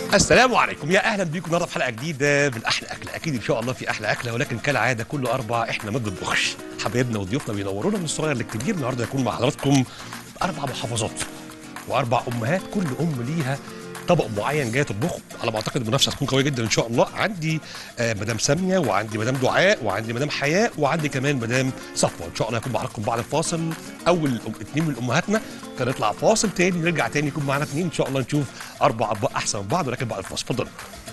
السلام عليكم يا اهلا بيكم النهارده في حلقه جديده من احلى اكله اكيد ان شاء الله في احلى اكله ولكن كالعاده كل اربع احنا ما بنطبخش حبايبنا وضيوفنا بينورونا من الصغير للكبير النهارده يكون مع حضراتكم اربع محافظات واربع امهات كل ام ليها طبق معين جايه تطبخه على ما اعتقد المنافسه هتكون قويه جدا ان شاء الله عندي آه مدام ساميه وعندي مدام دعاء وعندي مدام حياء وعندي كمان مدام صفوه ان شاء الله هيكون مع حضراتكم بعد الفاصل اول أم اتنين من امهاتنا كان نطلع فاصل تاني نرجع تاني يكون معانا اتنين ان شاء الله نشوف اربع اطباق احسن من بعض ولكن بعد الفاصل اتفضلوا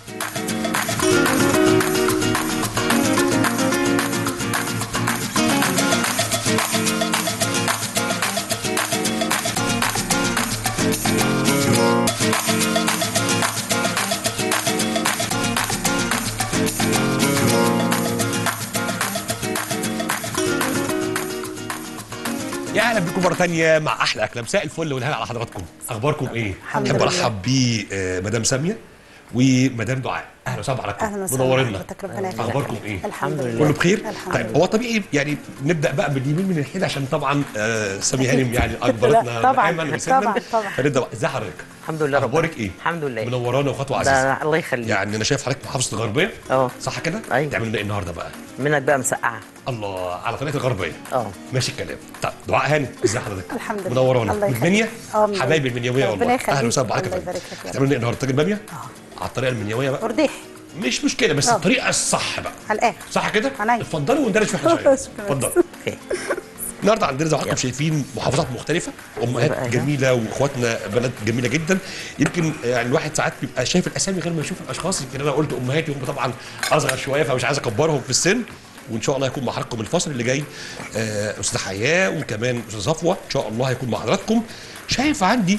يا اهلا بكم مره تانية مع احلى اكله مساء الفل والهلا على حضراتكم اخباركم ايه الحمد احب لله. ارحب بمدام ساميه ومدام دعاء اهلا وسهلا بحضراتكم اهلا وسهلا منورنا بحضرتك، ربنا يخليك. اخباركم ايه الحمد لله كله بخير الحمد طيب لله. هو طبيعي يعني نبدا بقى باليمين من الحين عشان طبعا آه ساميه هانم يعني اكبرتنا لا، طبعاً، دائما وسنا طبعاً، طبعاً. فنبدا بقى ازي حضرتك الحمد لله رب اخبارك ايه الحمد لله منورانا وخطوه عزيزه ده الله يخليك يعني انا شايف حضرتك محافظه الغربيه اه صح كده أيوة. تعملوا لنا ايه النهارده بقى منك بقى مسقعه الله على طريقه الغربيه اه ماشي الكلام طب دعاء هاني ازي حضرتك الحمد لله. منورانا الله من يخليك. المنيا اه، من حبايبي المنيويه ربنا والله يخليك. اهلا وسهلا بحضرتك الله يا فندم. يبارك لك يا رب. هتعملوا لنا ايه النهارده طاجن باميه على الطريقه المنيويه بقى ورديح مش مشكله بس اه. الطريقه الصح بقى على الاخر صح كده عينيا. اتفضلوا وندرس واحنا شويه خلاص، اتفضل اوكي النهارده عندنا زي ما حضراتكم يلا. شايفين محافظات مختلفه امهات بقى هنا. جميله واخواتنا بنات جميله جدا يمكن يعني الواحد ساعات بيبقى شايف الاسامي غير ما يشوف الاشخاص يمكن انا قلت امهاتي هم طبعا اصغر شويه فمش عايز اكبرهم في السن وان شاء الله هيكون مع حضراتكم الفصل اللي جاي آه، استاذ حياء وكمان استاذ صفوه ان شاء الله هيكون مع حضراتكم شايف عندي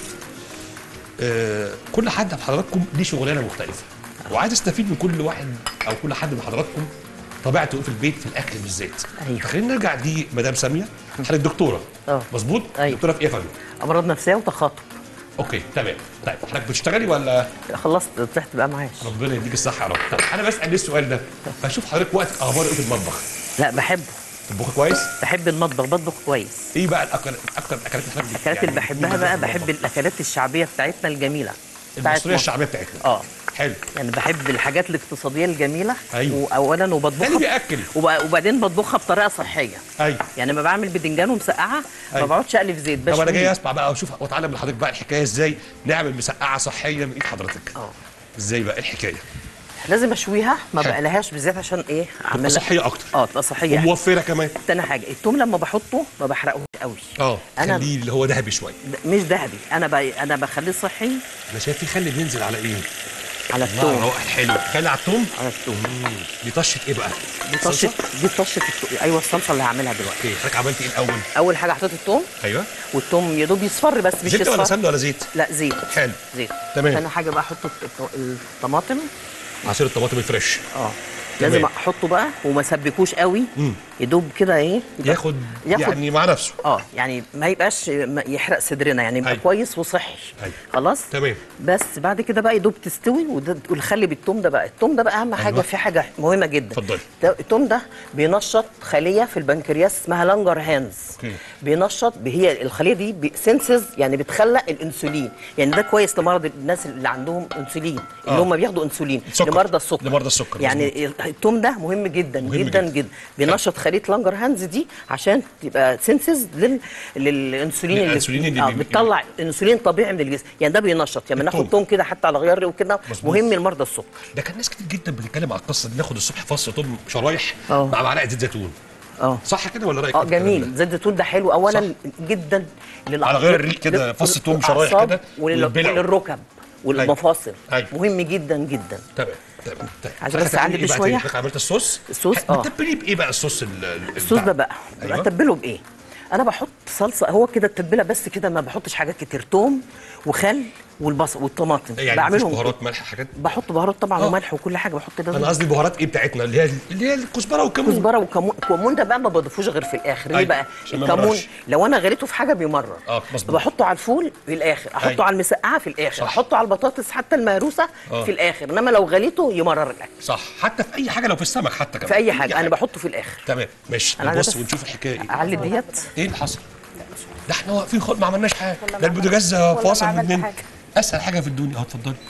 آه، كل حد من حضراتكم ليه شغلانه مختلفه وعايز استفيد من كل واحد او كل حد من حضراتكم طبيعته إيه في البيت في الاكل بالذات أيوة. فخلينا نرجع دي مدام ساميه حضرتك دكتوره اه. مظبوط أيوة. دكتوره في ايه يا فندم امراض نفسيه وتخاطب اوكي تمام طيب حضرتك بتشتغلي ولا خلصت طلعت بقى معاش ربنا يديك الصحه يا رب طب انا بسال ليه السؤال ده فاشوف حضرتك وقت اخبار ايه في المطبخ لا بحبه تطبخي كويس بحب المطبخ بطبخ كويس ايه بقى الاكل اكتر الاكلات اللي حضرتك الاكلات يعني اللي بحبها مين بقى بتطبخ بحب المطبخ؟ الاكلات الشعبيه بتاعتنا الجميله بتاعت المصريه مصر. الشعبيه بتاعتنا اه حلو يعني بحب الحاجات الاقتصاديه الجميله أيوة. اولا ده اللي وبطبخها بياكل وب- وبعدين بطبخها بطريقه صحيه ايوه يعني لما بعمل بدنجان ومسقعه ما أيوة. بقعدش اقلي في زيت طب انا بشويه. جاي اسمع بقى واشوف واتعلم من حضرتك بقى الحكايه ازاي نعمل مسقعه صحيه من ايد حضرتك اه ازاي بقى إيه الحكايه لازم اشويها ما حلو. بقلهاش بالزيت عشان ايه تبقى اعملها صحيه اكتر اه تبقى صحيه وموفره كمان تاني حاجه التوم لما بحطه ما بحرقهوش قوي اه أنا- خليه اللي هو ذهبي شويه د- مش ذهبي انا ب... انا بخليه صحي انا شايف في خل بينزل على ايه على الله التوم روائح حلو خلي على التوم على التوم دي طشه ايه بقى دي طشه صلصة؟ دي طشه التوم ايوه الصلصه اللي هعملها دلوقتي اوكي حضرتك عملت ايه الاول اول حاجه حطيت التوم ايوه والتوم يا دوب يصفر بس مش زبده ولا يصفر سمنه ولا زيت لا زيت حلو زيت تمام. تاني حاجه بقى احط الط- الطماطم عصير الطماطم الفريش اه تمام. لازم احطه بقى وما سبكوش قوي مم. يدوب كده ايه يبقى- ياخد, ياخد يعني مع نفسه اه يعني ما يبقاش ما يحرق صدرنا يعني يبقى أيوة. كويس وصحي أيوة. خلاص تمام. بس بعد كده بقى يدوب تستوي وده والخلي بالثوم ده بقى الثوم ده بقى اهم حاجه أيوة. في حاجه مهمه جدا اتفضلي. ده- الثوم ده بينشط خليه في البنكرياس اسمها لانجر هانز أوكي. بينشط هي الخليه دي سنسز يعني بتخلق الانسولين يعني ده كويس لمرض الناس اللي عندهم انسولين اللي آه. هم بياخدوا انسولين السكر. لمرضى السكر لمرضى السكر، يعني الثوم ده مهم جدا مهم جدا جداً. جدا, جدا. بينشط خليه لانجر هانز دي عشان تبقى سنسز لل... للانسولين للأنسولين اللي آه بي- بتطلع انسولين طبيعي من الجسم يعني ده بينشط يعني الثوم. ناخد توم كده حتى على غيار وكده مظبوط. مهم لمرضى السكر ده كان ناس كتير جدا بتتكلم على القصه دي ناخد الصبح فص توم شرايح اه. مع معلقه زيت زيتون اه صح كده ولا رايك اه إيه في الكلام جميل ده؟ زيت الزيتون ده حلو اولا جدا للأعصاب- على غير الريق كده فص توم شرايح للأعصاب كده ولل- والبلع. وللركب والمفاصل أيوة. مهم جدا جدا تمام تمام تمام عايزة حضرتك بس أعلي هتعملي إيه بقى شوية؟ تاني؟ حضرتك عملت الصوص الصوص، اه. بتتبليه بايه بقى الصوص ال- ال- الصوص بتاع- ده بقى أيوة. اتبله بايه انا بحط صلصه هو كده التتبيله بس كده ما بحطش حاجات كتير توم وخل والبصل والطماطم يعني مفيش بهارات ملح حاجات بحط بهارات طبعا اه. وملح وكل حاجه بحط ده انا قصدي بهارات ايه بتاعتنا اللي هي اللي هي الكزبره والكمون كزبره وكمون الكمون ده بقى ما بضيفوش غير في الاخر ليه أيوة، بقى عشان ما الكمون يمررش. لو انا غليته في حاجه بيمرر اه، مظبوط. بحطه على الفول في الاخر احطه أيوة. على المسقعه في الاخر صح. احطه على البطاطس حتى المهروسه اه. في الاخر انما لو غليته يمرر الاكل صح حتى في اي حاجه لو في السمك حتى كمان في اي حاجه انا بحطه في الاخر تمام ماشي أنا عايزة نبص بس ونشوف الحكايه ايه اعلي ديت ايه اللي حصل ده احنا واقفين خد ما عملناش حاجه والله ده ما البوتاجاز عملت- والله ما فاصل عملت مننا حاجة. اسهل حاجه في الدنيا اه اتفضلي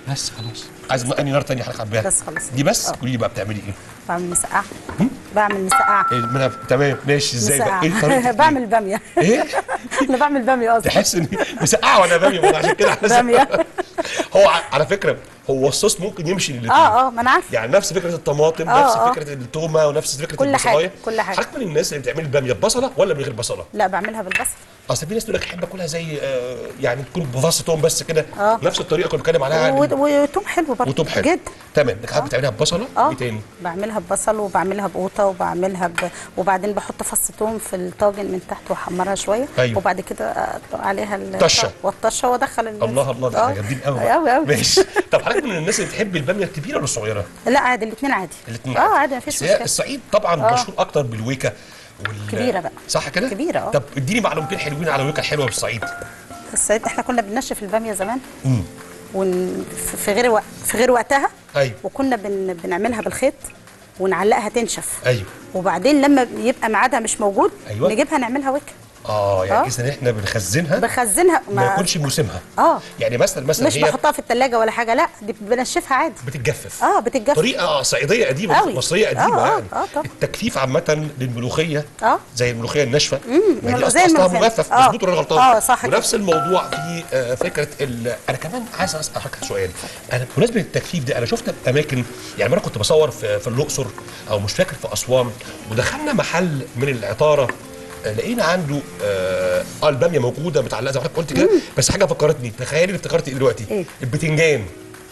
بس خلاص عايز اني نار تانية حضرتك حباها بس خلاص. دي بس آه. قولي لي بقى بتعملي ايه؟ بعمل مسقعه بعمل مسقعه إيه المنهج تمام ماشي ازاي بقى؟ مسقعه ايه طريقتك؟ بعمل باميه ايه؟ انا بعمل باميه قصدي تحس ان مسقعه ولا باميه ما أنا عشان كده عايز- بامية. هو ع- على فكره هو الصوص ممكن يمشي للاثنين اه اه ما انا عارفه يعني نفس فكره الطماطم آه، نفس آه. فكره التومه ونفس فكره كل حاجة، البصلايه كل حاجة. حضرتك من الناس اللي بتعمل الباميه ببصله ولا من غير بصله؟ لا بعملها بالبصل اصل في ناس تقول لك احب اكلها زي آه، يعني تكون بفص توم بس كده آه. نفس الطريقه كنا بنتكلم عليها و- وتوم حلو برضه وتوم حلو جدا تمام انك حابب تعملها ببصله اه ايه تاني؟ بعملها ببصل وبعملها بقوطه وبعملها ب... وبعدين بحط فص توم في الطاجن من تحت واحمرها شويه أيوة. وبعد كده أطلق عليها ال- طشة. والطشه وادخل ال- الله الله ده آه. احنا جامدين قوي قوي قوي ماشي طب حضرتك من الناس اللي بتحب الباميه الكبيره ولا الصغيره؟ لا عادي الاثنين عادي الاثنين اه عادي مفيش بس هي مشكله الصعيد طبعا آه. مشهور اكتر بالويكا وال... كبيرة بقى. صح كده؟ كبيرة، آه. طب اديني معلومتين حلوين على ويكا حلوه في الصعيد الصعيد احنا كنا بننشف الباميه زمان امم ون... في- في غير وق... في غير وقتها ايوه وكنا بن... بنعملها بالخيط ونعلقها تنشف ايوه وبعدين لما يبقى ميعادها مش موجود أيوة. نجيبها نعملها وك اه يعني آه. اذا احنا بنخزنها بخزنها ما يكونش موسمها اه يعني مثلا مثلا مش هي بحطها في الثلاجه ولا حاجه لا دي بنشفها عادي بتتجفف اه بتتجفف طريقه صعيديه قديمه أوي. مصريه قديمه آه، آه، يعني آه، طبعا. التكفيف عامه للملوخيه اه زي الملوخيه الناشفه ما دي زي أصل- اصلها الملوخية. مجفف آه. مظبوط ولا أنا غلطان آه، صح كده. ونفس الموضوع في آه، فكره ال... انا كمان عايز اسال حضرتك سؤال انا بمناسبه التكفيف ده انا شفت اماكن يعني مره كنت بصور في, في الاقصر او مش فاكر في اسوان ودخلنا محل من العطاره آه، لقينا عنده اه آه، الباميه موجوده متعلقه زي ما حضرتك قلت كده بس حاجه فكرتني تخيلي اللي افتكرت ايه دلوقتي إيه؟ البتنجان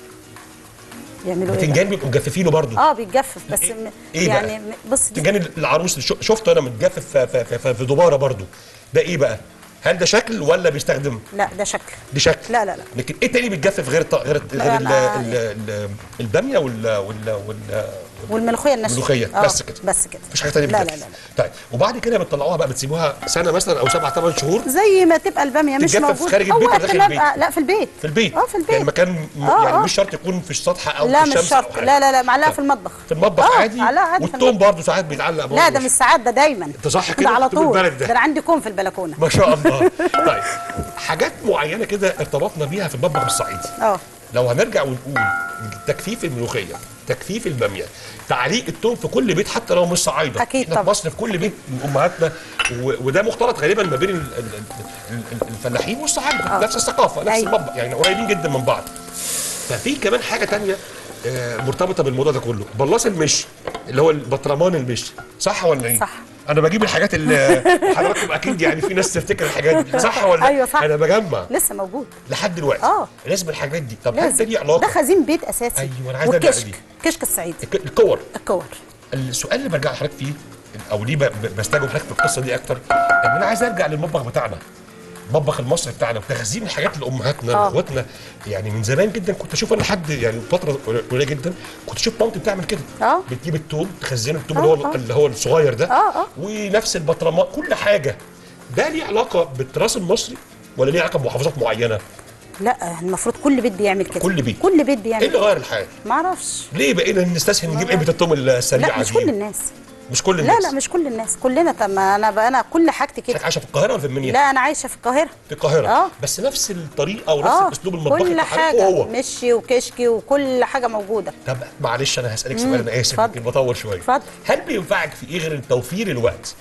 يعملوا ايه البتنجان بيبقوا مجففينه برضه بقى؟ اه بيتجفف بس إيه- م- إيه بقى؟ يعني م- بص دي بتنجان العروس اللي شو- شفته انا متجفف في, في, في, في, في دباره برضه ده ايه بقى؟ هل ده شكل ولا بيستخدم؟ لا ده شكل دي شكل لا لا لا لكن ايه تاني بيتجفف غير الط- غير غير ال أنا- ال ال الباميه وال وال وال والملوخيه الناشفه الملوخيه آه، بس كده بس كده مفيش حاجه تانيه لا لا بتتجفف لا, لا. طيب وبعد كده بتطلعوها بقى بتسيبوها سنه مثلا او سبع ثمان شهور زي ما تبقى الباميه مش تتجفف موجود خارج البيت ولا وقت داخل ما البيت؟ أبقى- لا في البيت في البيت اه في البيت يعني مكان م- آه، يعني آه. مش شرط يكون في السطح او لا في مش الشمس شرط أو حاجة. لا لا لا معلقه طيب. في المطبخ في المطبخ آه، عادي معلقه عادي في والثوم المطبخ. برضه ساعات بيتعلق برضه لا ده مش ساعات ده دايما انت صح ده كده؟ على طول طول البلد ده. ده انا عندي كوم في البلكونه ما شاء الله طيب حاجات معينه كده ارتبطنا بيها في المطبخ الصعيدي اه لو هنرجع ونقول تجفيف الملوخيه تجفيف الباميه تعليق التوم في كل بيت حتى لو مش صعايده أكيد احنا في طبعا. مصر في كل بيت من امهاتنا و- وده مختلط غالبا ما بين ال- ال- ال- ال- الفلاحين والصعايده آه. نفس الثقافه نفس أيوة. المطبخ يعني قريبين جدا من بعض ففي كمان حاجه تانية آه، مرتبطه بالموضوع ده كله بلاص المش اللي هو البطرمان المش صح ولا ايه؟ صح. انا بجيب الحاجات اللي حضرتك اكيد يعني في ناس تفتكر الحاجات دي صح ولا أيوة صح. انا بجمع لسه موجود لحد دلوقتي آه. لازم الحاجات دي طب هل ده لازم ليه علاقه ده خزين بيت اساسي أيوة، أنا عايز أرجع والكشك لدي. كشك الصعيد الك- الكور الكور السؤال اللي برجع لحضرتك فيه او ليه ب- ب- بستجوب حضرتك في القصه دي اكتر ان انا عايز ارجع للمطبخ بتاعنا المطبخ المصري بتاعنا وتخزين الحاجات لامهاتنا آه. لاخواتنا يعني من زمان جدا كنت اشوف انا حد يعني فتره قليله جدا كنت اشوف مامتي بتعمل كده آه. بتجيب التوم تخزنه التوم آه، اللي هو آه. اللي هو الصغير ده آه، آه. ونفس البطرمان كل حاجه ده ليه علاقه بالتراث المصري ولا ليه علاقه بمحافظات معينه؟ لا المفروض كل بيت بيعمل كده كل بيت. كل بيت ايه بيعمل اللي كده غير الحال؟ ما اعرفش ليه بقينا نستسهل نجيب علبه التوم السريعه لا مش دي؟ كل الناس مش كل لا الناس لا مش كل الناس كلنا طب ما انا بقى انا كل حاجتي كده حضرتك عايشه في القاهره ولا في المنيا؟ لا انا عايشه في القاهره في القاهره آه. بس نفس الطريقه ونفس اه الاسلوب المطبخي كل بتاع حضرتك حاجه هو مشي وكشكي وكل حاجه موجوده طب معلش انا هسالك سؤال انا اسف اتفضل. يمكن بطول شويه اتفضل. هل بينفعك في ايه غير توفير الوقت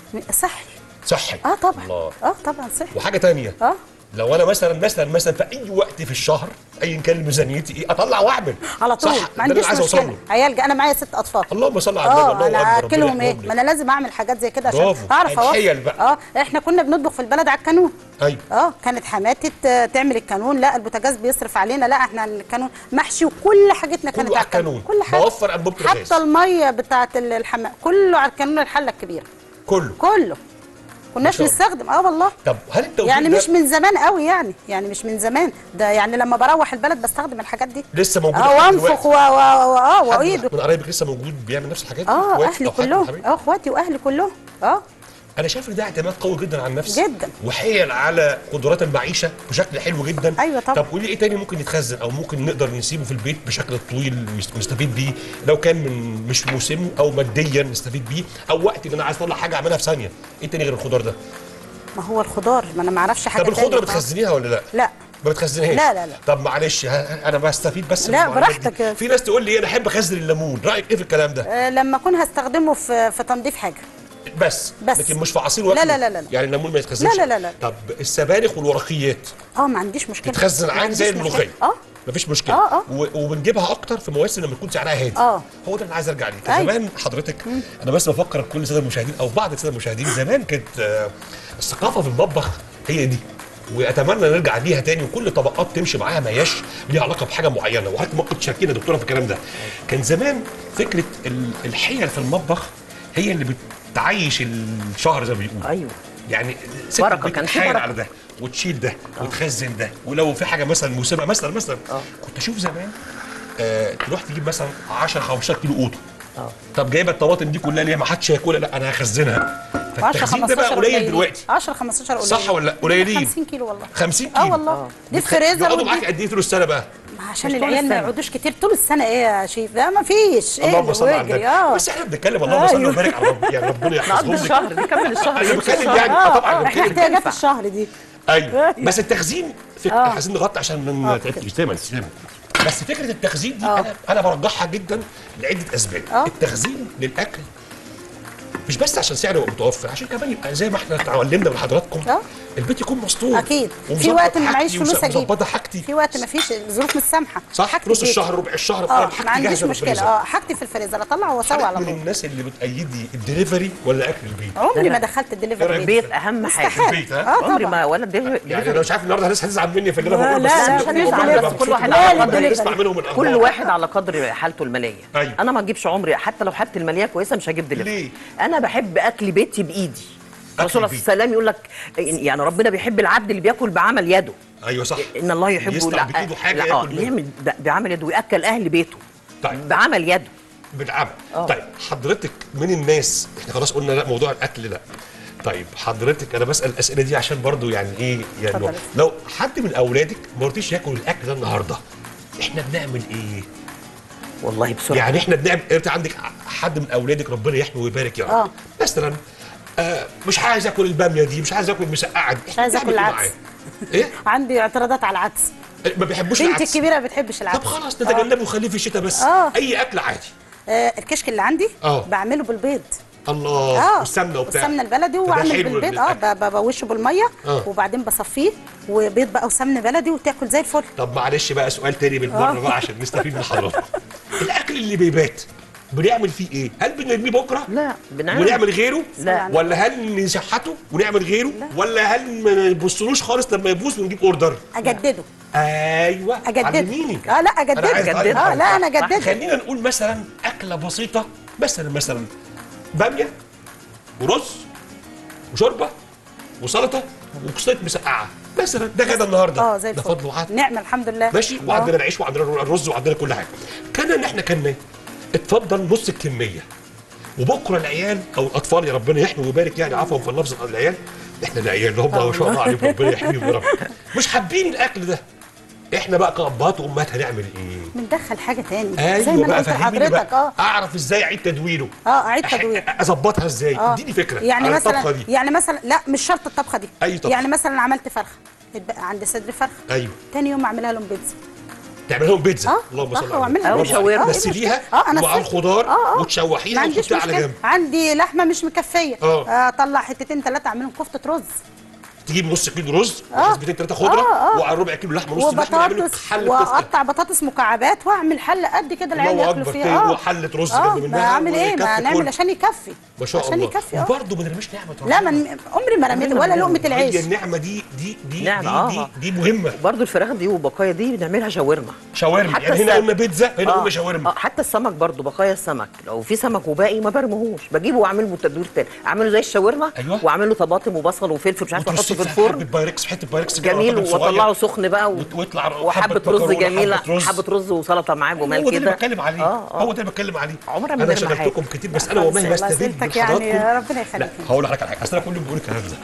صحي صحي اه طبعا الله اه طبعا صحي وحاجه تانية اه لو انا مثلا مثلا مثلا في اي وقت في الشهر ايا كان ميزانيتي ايه اطلع واعمل على طول صح ما ده اللي عنديش أنا عايز اوصل مشكله له عيال جا- انا معايا ست اطفال اللهم صل على النبي اه الله انا اكبر اكلهم ايه ربنا ما انا لازم اعمل حاجات زي كده عشان برافو. اعرف اوفر الحيل بقى. اه احنا كنا بنطبخ في البلد على الكانون ايوه اه كانت حماتي ت- تعمل الكانون لا البوتاجاز بيصرف علينا لا احنا الكانون محشي وكل حاجتنا كانت كله على على الكانون الكانون. كل حاجه بوفر أنبوبة الغاز. حتى الميه بتاعه الحمام كله على الكانون الحله الكبيره كله كله كناش شاء الله. نستخدم اه والله طب هل التوفير يعني ده مش من زمان قوي يعني يعني مش من زمان ده يعني لما بروح البلد بستخدم الحاجات دي لسه موجود اه لحد وانفخ دلوقتي؟ و و- و- اه حد واعيد من قرايبك لسه موجود بيعمل نفس الحاجات دي؟ اه إخواتك اهلي أو حد من كلهم حبايبك؟ اه اخواتي واهلي كلهم اه انا شايف ان ده اعتماد قوي جدا على النفس جدا. وحيل على قدرات المعيشه بشكل حلو جدا أيوة طبعا. طب قولي ايه تاني ممكن يتخزن او ممكن نقدر نسيبه في البيت بشكل طويل نست- نستفيد بيه لو كان من مش موسمه او ماديا نستفيد بيه او وقت ان انا عايز اطلع حاجه اعملها في ثانيه ايه تاني غير الخضار ده ما هو الخضار ما انا ما اعرفش حاجه طب الخضره تانية. بتخزنيها ولا لا لا ما بتخزنهاش لا، لا، لا. طب معلش ها- انا بستفيد بس من لا، المعلومات دي. براحتك. في ناس تقول لي انا احب اخزن الليمون رايك ايه في الكلام ده آه، لما اكون هستخدمه في في تنظيف حاجه بس بس. لكن مش في عصير لا، واكل لا، لا، لا. يعني الليمون ما يتخزنش لا، لا، لا، لا. طب السبانخ والورقيات اه ما عنديش مشكله تتخزن ما عادي زي عنديش مشكلة. الملوخيه اه مفيش مشكله آه، آه. و- وبنجيبها اكتر في مواسم لما يكون سعرها هادي آه. هو ده اللي عايز ارجع ليه كان أيوة. زمان حضرتك انا بس بفكر كل الساده المشاهدين او بعض الساده المشاهدين زمان كانت آه، الثقافه في المطبخ هي دي واتمنى نرجع ليها تاني وكل طبقات تمشي معاها ما هياش ليها علاقه بحاجه معينه وحضرتك ممكن تشاركينا يا دكتوره في الكلام ده كان زمان فكره ال- الحيل في المطبخ هي اللي بتعيش الشهر زي ما بيقولوا ايوه يعني ست بركة، البيت كان في تحايل بركة. على ده وتشيل ده وتخزن ده ولو في حاجه مثلا موسمه مثلا مثلا كنت اشوف زمان آه تروح تجيب مثلا 10 15 كيلو قوطه اه طب جايبه الطماطم دي كلها ليه ما حدش هياكلها لا انا هخزنها 10 فالتخزين ده بقى 15 قليل قليلين. دلوقتي 10 15 قليل صح ولا لا؟ قليلين. 50 كيلو والله 50 كيلو اه والله دي في فريزر يقعدوا ودي- معاك قد ايه طول السنه بقى؟ عشان مش طول العيال ما السنة. يقعدوش كتير طول السنه ايه يا شيف ده ما فيش ايه اللهم صل على واجري، النبي اه بس احنا بنتكلم اللهم صل أيوه. وبارك على رب يعني ربنا يحفظهم نقضي لك الشهر نكمل الشهر انا يمشي بتكلم الشهر. يعني اه طبعا آه، احنا بنتكلم احتياجات تنفع. الشهر دي ايوه بس التخزين فكره آه. عايزين نغطي عشان ما آه، نتعبش تمام تمام بس فكره التخزين دي آه. انا انا برجحها جدا لعده اسباب آه. التخزين للاكل مش بس عشان سعره يبقى متوفر عشان كمان يبقى زي ما احنا اتعلمنا من حضراتكم آه. البيت يكون مسطور اكيد في ومظبط وقت ما معيش حاجتي فلوس اجيب ومظبطه حاجتي في وقت ما فيش الظروف مش سامحه صح حاجتي نص في الشهر بيتي. ربع الشهر اه حاجتي ما عنديش جاهزة في مشكله الفريزر. اه حاجتي في الفريزر اطلع واسوي على حضرتك من طول الناس اللي بتأيدي الدليفري ولا اكل البيت عمري ما دخلت الدليفري البيت. البيت اهم حاجه استحالة. البيت، ها؟ اه عمري طبعا ما ولا دليفري يعني انا مش عارف النهارده الناس هتزعل مني في اللي انا لا، بقوله بس لا، لا، صدقوني مش هنزعل، والله بس ببسط كل واحد جداً على لما قدر نسمع الدليفري. منهم الأخبار. كل واحد على قدر حالته الماليه أيوة. انا ما اجيبش عمري حتى لو حالتي الماليه كويسه مش هجيب دليفري ليه؟ انا بحب اكل بيتي بايدي الرسول عليه البيت. السلام يقول لك يعني ربنا بيحب العبد اللي بياكل بعمل يده ايوه صح ان الله يحب يصنع بايده حاجه لا اه ياكل منها. يعمل ب- بعمل يده وياكل اهل بيته طيب. بعمل يده بالعمل آه. طيب حضرتك من الناس احنا خلاص قلنا لا موضوع الاكل لا طيب حضرتك انا بسال الاسئله دي عشان برضو يعني ايه يعني اتفضل. لو حد من اولادك ما رضيش ياكل الاكل ده النهارده احنا بنعمل ايه؟ والله بسرعه يعني احنا بنعمل انت عندك حد من اولادك ربنا يحمي ويبارك يا رب آه. مثلا آه مش عايز اكل الباميه دي مش عايز اكل المسقعه دي مش عايز إحنا آكل بنعمل العدس. إيه معاه؟ عندي اعتراضات على العدس ايه؟ ما بيحبوش بنتي العدس الكبيره ما بتحبش طب العدس خلاص نتجنبه وخليه في الشتاء بس آه. اي اكل عادي آه الكشك اللي عندي آه. بعمله بالبيض الله اه والسمنه وبتاع والسمنه البلدي فده واعمل حلو بالبيض اه للأكل. ب- ببوشه بالميه آه. وبعدين بصفيه وبيض بقى وسمنه بلدي وتاكل زي الفل طب معلش بقى سؤال تاني بالمره آه. بقى عشان نستفيد من حضرتك الاكل اللي بيبات بنعمل فيه ايه؟ هل بنرميه بكره؟ لا بنعمل ونعمل غيره؟ لا. ولا هل نشحته ونعمل غيره؟ ولا هل ما نبصلوش خالص لما يبوظ ونجيب اوردر؟ اجدده ايوه اجدده علميني اه لا أنا اجدده عايز أتعلم اه حاجة. لا انا اجدده خلينا نقول مثلا اكله بسيطه مثلا مثلا باميه ورز وشوربه وسلطه وقصية مسقعه مثلا ده غدا النهارده اه زي ده الفل فضل وعدل نعمه الحمد لله ماشي آه. وعندنا العيش وعندنا الرز وعندنا كل حاجه كان ان احنا كنا اتفضل نص الكميه وبكره العيال او الاطفال يا ربنا يحمي ويبارك يعني عفوا في اللفظ العيال احنا العيال اللي هم ما شاء الله عليهم ربنا يحميهم يا رب مش حابين الاكل ده احنا بقى كابهات وامهات هنعمل ايه؟ بندخل حاجه تاني زي ايوه ما انا بقى قلت فهميني لحضرتك بقى اه اعرف ازاي اعيد تدويره اه اعيد أح- تدوير اظبطها ازاي اه اديني فكره يعني على مثلا الطبخه دي يعني مثلا لا مش شرط الطبخه دي أي طبخة. يعني مثلا عملت فرخه اتبقى عندي صدر فرخه ايوه تاني يوم اعملها لهم بيتزا تعمل لهم بيتزا اه اللهم صل صح على واعملها أو بيتزا. شاورما. آه، إيه تسليها المشكلة؟ اه انا وعلى سلت. الخضار اه اه وتشوحيها ما عنديش وتحطيها على مشكله جنب. عندي لحمه مش مكفيه اه. اطلع حتتين ثلاثه اعملهم كفته رز تجيب نص كيلو رز آه. وحسبتين ثلاثه خضره آه، آه. وعلى ربع كيلو لحمه نص لحمه يعملوا وبطاطس حله كفته واقطع بطاطس مكعبات واعمل حله قد كده العيال الله ياكلوا اكبر فيها كده اه وحله رز اه جنب ما منها اعمل ايه ما ويكفي نعمل كل. عشان يكفي ما شاء عشان الله يكفي اه وبرضه ما نرميش نعمه لا ربنا. من عمري ما رميت ولا لقمه العيش هي النعمه دي دي دي نعمة، دي, آه. دي, دي مهمه برضو الفراخ دي والبقايا دي بنعملها شاورما شاورما حتى يعني هنا السمك. قلنا بيتزا هنا آه. قلنا شاورما اه حتى السمك برضو بقايا السمك لو في سمك وباقي ما برميهوش بجيبه واعمله تدوير تاني اعمله زي الشاورما أيوة. واعمله طماطم وبصل وفلفل مش عارفه احطه وترصيه في في الفرن حبه بايركس حته بايركس كده جميل طبق صغير. واطلعه سخن بقى و... وت- ويطلع وحبه حبة رز مكرونة، جميله حبة رز. حبه رز وسلطه معاه جمال هو ده اللي كده بتكلم عليه اه اه هو ده اللي بتكلم عليه عمرنا ما انا نرمي شغلتكم حاجة. كتير بس انا والله خلاص، بستفيد من أسئلتك يعني حضراتكم ربنا لا يخليك هقول لحضرتك على حاجه اصل انا كل يوم بقول الكلام ده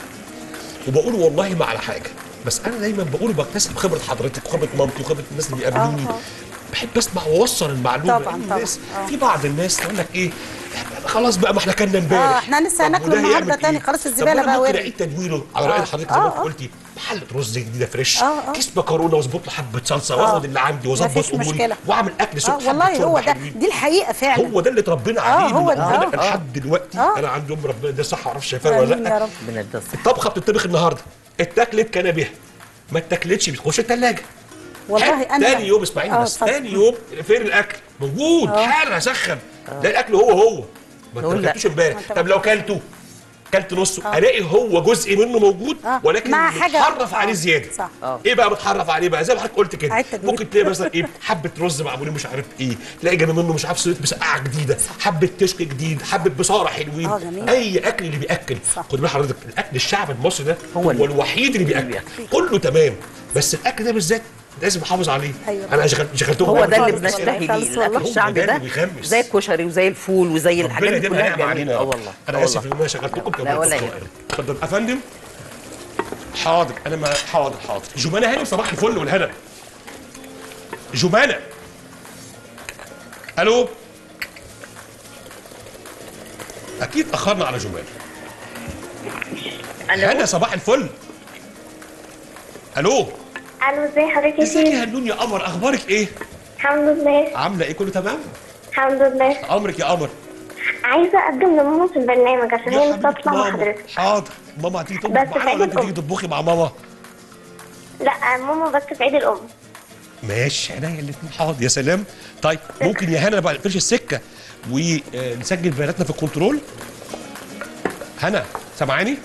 وبقول والله ما على حاجه بس انا دايما بقول بكتسب خبره حضرتك وخبره مامتي وخبره الناس اللي بيقابلوني آه، آه. بحب اسمع واوصل المعلومه طبعاً، لأن طبعاً. الناس آه. في بعض الناس تقول لك ايه خلاص بقى ما احنا كلنا امبارح آه، إحنا لسه طب هناكله وده النهاردة هيعمل تاني، إيه؟ خلاص طب الزبالة وأنا بقى ممكن ورد. اعيد تدويره على راي آه، حضرتك زي ما آه، انت آه. قلتي حله رز جديده فريش آه، آه. كيس مكرونه واظبط له حبه صلصه آه. واخد اللي عندي واظبط مفيش اموري مشكلة. واعمل اكل اه سخن حبة والله شوربة هو ده حلوين. دي الحقيقه فعلا هو ده اللي اتربينا آه، عليه هو من ده. أولنا آه. لحد دلوقتي آه. انا عندي ام ربنا ده صحه معرفش شايفاها ولا آمين يا لا رب من الدس الطبخه بتطبخ النهارده اتاكلت كان بها ما اتاكلتش بتخش الثلاجه والله انا تاني يوم اسماعيل آه، بس اتفضل. تاني يوم فين الاكل موجود حالا سخن ده الاكل هو هو ما انت نقول ما لا. كلتوش امبارح ما انت طب لو كلته كلت نصه الاقي هو جزء منه موجود آه. ولكن مع حاجة- متحرف عليه آه. زياده صح. آه. ايه بقى متحرف عليه بقى زي ما حضرتك قلت كده حتة دي. ممكن تلاقي مثلا ايه حبه رز معمولين مش عارف ايه تلاقي جنب منه مش عارف صينيه مسقعه جديده حبه كشك جديد حبه بصاره حلوين آه، جميل. اي اكل اللي بياكل صح. خد بال حضرتك الاكل الشعب المصري ده هو هو, اللي- الوحيد اللي بياكل بياكل. كله تمام بس الاكل ده بالذات لازم احافظ عليه أيوة. انا شغل شغلتهم هو ده اللي خالص بنشتهي والله، بيه خالص الاكل والله. الشعبي هو ده ده اللي بيخمس. زي الكشري وزي الفول وزي الحاجات ربنا دي يديمها كلها نعمه علينا جميله يا اه رب. والله انا آه اسف والله. ان انا شغلتكم كمان لا ولا في يهمك. الصغير. اتفضل يا فندم حاضر انا ما حاضر حاضر جمانه هانم صباح الفل والهنا جمانه الو اكيد اخرنا على جمانه هنا الو صباح الفل الو الو ازي حضرتك يا ازيك شيخ يا هنون يا قمر اخبارك ايه الحمد لله عامله ايه كله تمام الحمد لله امرك يا قمر عايزه اقدم لماما في البرنامج عشان هي يا نفسها حبيبه تطلع مع ماما حضرتك حاضر ماما هتيجي تطبخ بس معانا في عيد ولا انت تيجي الأم. تطبخي مع ماما لا ماما بس في عيد الام ماشي عينيا الاثنين حاضر يا سلام طيب ممكن يا هنا بقى نقفلش السكه ونسجل بياناتنا في الكنترول هنا سامعاني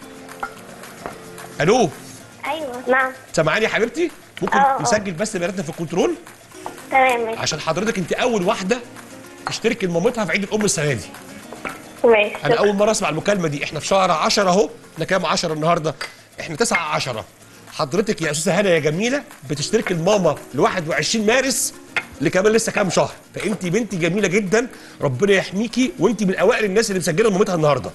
الو ايوه نعم سامعاني يا حبيبتي ممكن آه، آه. نسجل بس بياناتنا في الكنترول تمام ماشي عشان حضرتك انت اول واحده تشترك لمامتها في عيد الام السنه دي ماشي انا شكراً. اول مره اسمع المكالمه دي احنا في شهر 10 اهو احنا كام 10 النهارده احنا 9 10 حضرتك يا استاذه هنا يا جميله بتشترك الماما ل 21 مارس لكمان لسه كام شهر فانت بنتي جميله جدا ربنا يحميكي وانت من اوائل الناس اللي مسجله لمامتها النهارده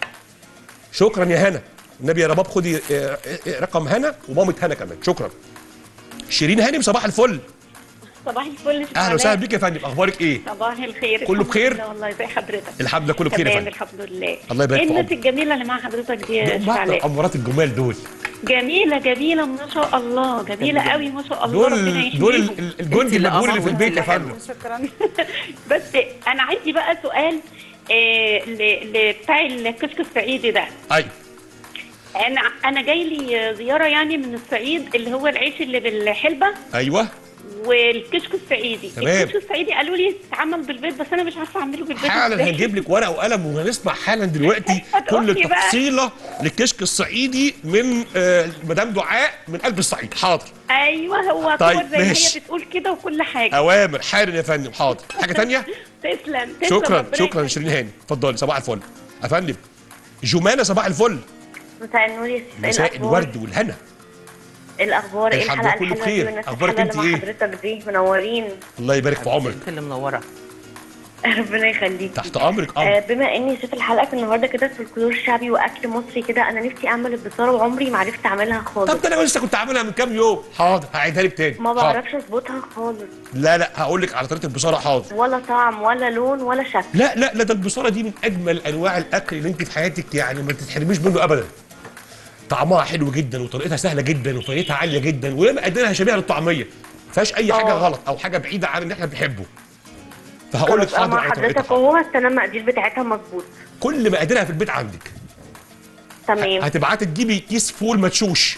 شكرا يا هنا النبي يا رباب خدي اه، اه، اه، رقم هنا ومامة هنا كمان شكرا شيرين هانم صباح الفل صباح الفل اهلا وسهلا بيك يا فندم اخبارك ايه صباح الخير كله الحمد بخير؟ لله والله زي حضرتك الحمد لله كله بخير يا تمام فندم الحمد لله الله يبارك ايه في الناس عمرك. الجميله اللي مع حضرتك دي يا دول بعض شعلاء الامارات الجمال دول جميله جميله ما شاء الله جميله قوي ما شاء الله ربنا دول دول يحميهم ال- ال- الجندي انت اللي المجهول اللي قمر في وانت البيت يا اللي فندم شكرا بس انا عندي بقى سؤال آه ل- ل- بتاع الكشك الصعيدي ده ايوه انا انا جاي لي زياره يعني من الصعيد اللي هو العيش اللي بالحلبه ايوه والكشك الصعيدي تمام. الكشك الصعيدي قالوا لي اتعمل بالبيت بس انا مش عارفه اعمله بالبيت حالا إزاي. هنجيب لك ورقه وقلم وهنسمع حالا دلوقتي هتقولي كل بقى. التفصيله للكشك الصعيدي من آه، مدام دعاء من قلب الصعيد حاضر ايوه هو طيب، طيب زي ما ماشي. هي بتقول كده وكل حاجه اوامر حالا يا فندم حاضر حاجه تانية تسلم تسلم شكرا ربنا شكرا يخليك. شيرين هاني اتفضلي صباح الفل يا فندم جمانه صباح الفل مساء النور يا سيف مساء الأخبار؟ الورد والهنا الاخبار ايه الحمد الحلقه لله كله الحلوه دي بخير. والناس أخبارك الحلوه انت اللي مع ايه؟ حضرتك دي منورين الله يبارك في عمرك انت اللي منوره ربنا يخليك تحت امرك آه امر بما اني شايف الحلقه النهارده كده في الكلور الشعبي واكل مصري كده انا نفسي اعمل البصاره وعمري ما عرفت اعملها خالص طب ده انا لسه كنت عاملها من كام يوم حاضر هعيدها لك تاني ما حاضر. بعرفش اظبطها خالص لا لا هقول لك على طريقه البصاره حاضر ولا طعم ولا لون ولا شكل لا لا لا ده البصاره دي من اجمل انواع الاكل اللي انت في حياتك يعني ما تتحرميش منه ابدا طعمها حلو جدا وطريقتها سهله جدا وفايدتها عاليه جدا وهي مقدرها شبيهه للطعميه ما فيهاش اي حاجه آه. غلط او حاجه بعيده عن اللي احنا بنحبه فهقول لك خلاص، حاضر مع على طريقتها حضرتك حاضر. وهو استنى المقادير بتاعتها مظبوط كل مقاديرها في البيت عندك تمام هتبعتي تجيبي كيس فول مدشوش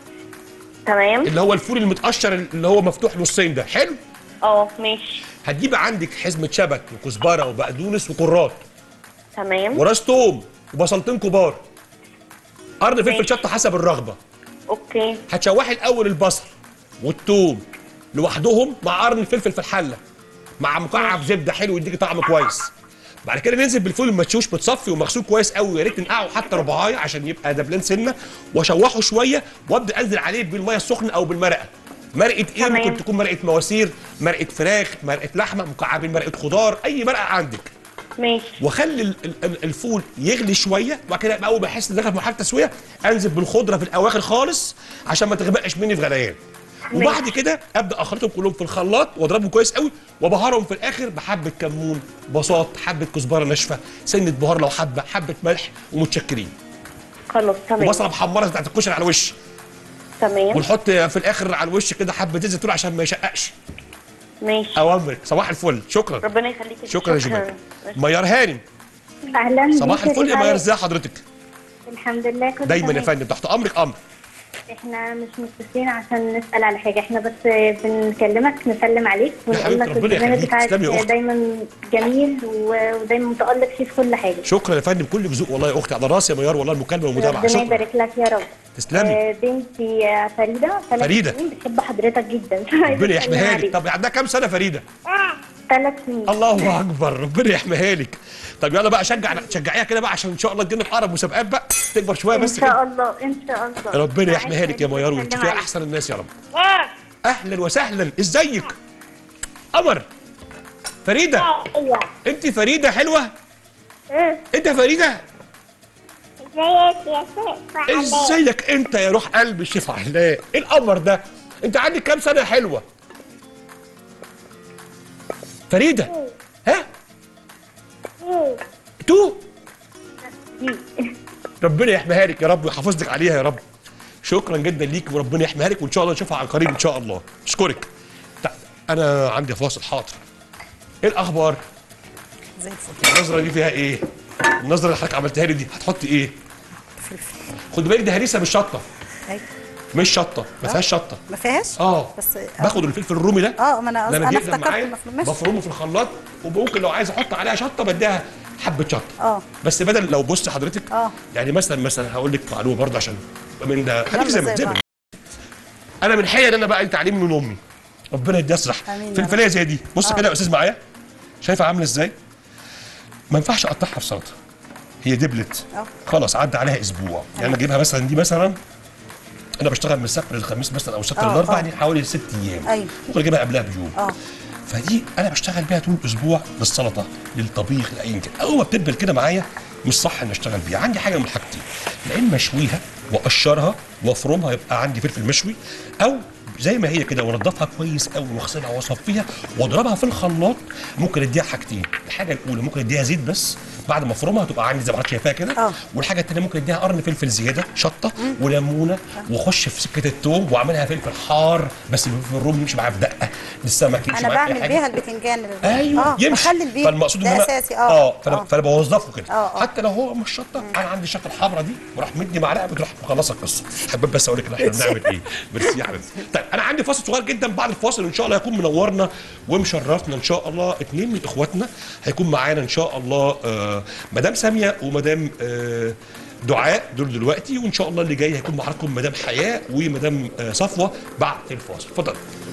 تمام اللي هو الفول المتقشر اللي هو مفتوح نصين ده حلو اه ماشي هتجيبي عندك حزمه شبت وكزبره وبقدونس وكرات تمام وراس توم وبصلتين كبار قرن فلفل ماشي. شطه حسب الرغبه اوكي هتشوحي الاول البصل والثوم لوحدهم مع قرن الفلفل في الحله مع مكعب زبده حلو يديكي طعم كويس بعد كده ننزل بالفول المدشوش متصفي ومغسول كويس قوي ويا ريت ننقعه حتى ربعايه عشان يبقى دبلان سنه واشوحه شويه وابدا انزل عليه بالميه السخنه او بالمرقه مرقه ايه تمام. ممكن تكون مرقه مواسير مرقه فراخ مرقه لحمه مكعبين مرقه خضار اي مرقه عندك ماشي واخلي ال- ال- الفول يغلي شويه وبعد كده اول ما احس ان دخل في مرحله تسويه انزل بالخضره في الاواخر خالص عشان ما تغمقش مني في غليان وبعد كده ابدا اخلطهم كلهم في الخلاط واضربهم كويس قوي وابهرهم في الاخر بحبه كمون بساط حبه كزبره ناشفه سنه بهار لو حبه حبه ملح ومتشكرين خلاص تمام وبصله محمره بتاعت الكشري على وش تمام ونحط في الاخر على الوش كده حبه زيت زيتون عشان ما يشققش ماشي اوامرك صباح الفل شكرا ربنا يخليك شكرا يا جمال ميار هانم اهلا صباح بيك الفل يا ميار رفاعي. ازي حضرتك الحمد لله كله دايما يا تمام. فندم تحت امرك امر احنا مش متصلين عشان نسال على حاجه احنا بس بنكلمك نسلم عليك يا حبيبتي، ونقول لك ربنا البرنامج يخليك. بتاعك تسلمي يا أختي. دايما جميل و- ودايما متالق فيه في كل حاجه شكرا يا فندم كل ذوق والله يا اختي على راسي يا ميار والله المكالمه والمتابعه ربنا شكرا يبارك لك يا رب تسلمي آه، بنتي آه، فريده ثلاث فريدة. سنين بتحب حضرتك جدا ربنا يحميها لك طب عندها كام سنه فريده ثلاث سنين الله اكبر ربنا يحميها لك طب يلا بقى شجع شجعيها كده بقى عشان ان شاء الله تجينا في اقرب مسابقات بقى تكبر شويه ان بس شاء كده الله ان شاء الله ربنا يحميها لك يا معاك. ميار وانت سلام فيها عليك. احسن الناس يا رب اهلا وسهلا ازيك قمر فريده ايوه انت فريده حلوه إيه. انت فريده ازيك يا شيخ ازيك انت يا روح قلب الشيف علاء ايه القمر ده انت عندك كام سنه يا حلوه فريده ها تو ربنا يحميها لك يا رب ويحافظ لك عليها يا رب شكرا جدا ليك وربنا يحميها لك وان شاء الله نشوفها عن قريب ان شاء الله اشكرك طيب، انا عندي فاصل حاضر ايه الاخبار زي الفل النظره دي فيها ايه النظره اللي حضرتك عملتها لي دي هتحطي ايه خد بالك دي هريسه مش شطه أيوة. مش شطه ما فيهاش شطه ما فيهاش اه بس باخد الفلفل الرومي ده اه ما انا لما انا بيقدم افتكرت معايا المفروض ماشي بفرمه في الخلاط وممكن لو عايز احط عليها شطه بديها حبه شطه اه بس بدل لو بص حضرتك اه يعني مثلا مثلا هقول لك معلومه برضه عشان من ده خليك يلا زي ما زي زي ما بعض. انا من حين ان انا بقى تعليم من امي ربنا يديها الصحه آمين يا فلفليه زي دي بص آه. كده يا استاذ معايا شايفه عامله ازاي ما ينفعش اقطعها في سلطه هي دبلت اه. خلاص عدى عليها اسبوع يعني انا اجيبها مثلا دي مثلا انا بشتغل من السبت للخميس مثلا او السبت اه، للاربع اه. يعني حوالي ست ايام ايوه. ممكن اجيبها قبلها بيوم اه فدي انا بشتغل بيها طول الاسبوع للسلطه للطبيخ لاي كده اول ما بتدبل كده معايا مش صح ان اشتغل بيها عندي حاجه من الحاجتين يا اما اشويها واقشرها وافرمها يبقى عندي فلفل مشوي او زي ما هي كده وانضفها كويس قوي واغسلها واصفيها واضربها في الخلاط ممكن اديها حاجتين الحاجه الاولى ممكن اديها زيت بس بعد ما افرمها تبقى عندي زي ما حضرتك شايفاها كده اه. والحاجه الثانيه ممكن اديها قرن فلفل زياده شطه وليمونه واخش في سكه الثوم واعملها فلفل حار بس الفلفل الرومي يمشي معاه بدقه للسمك يمشي انا معاه في أي بعمل حاجة. بيها البتنجان ال- ايوه اه يمشي بخلل بيها فالمقصود ان ده انا اساسي اه اه فانا اه. فانا بوظفه كده اه، اه. حتى لو هو مش شطه انا عندي الشطه الحمراء دي بروح مدي معلقه بتروح مخلصه القصه حبيت بس اقول لك احنا بنعمل ايه ميرسي يا حبيبتي طيب انا عندي فاصل صغير جدا بعد الفاصل ان شاء الله هيكون منورنا ومشرفنا ان شاء الله اتنين من اخواتنا هيكون معانا ان شاء الله آه مدام ساميه ومدام آه دعاء دول دلوقتي وان شاء الله اللي جاي هيكون مع حضراتكم مدام حياه ومدام آه صفوه بعد الفاصل اتفضل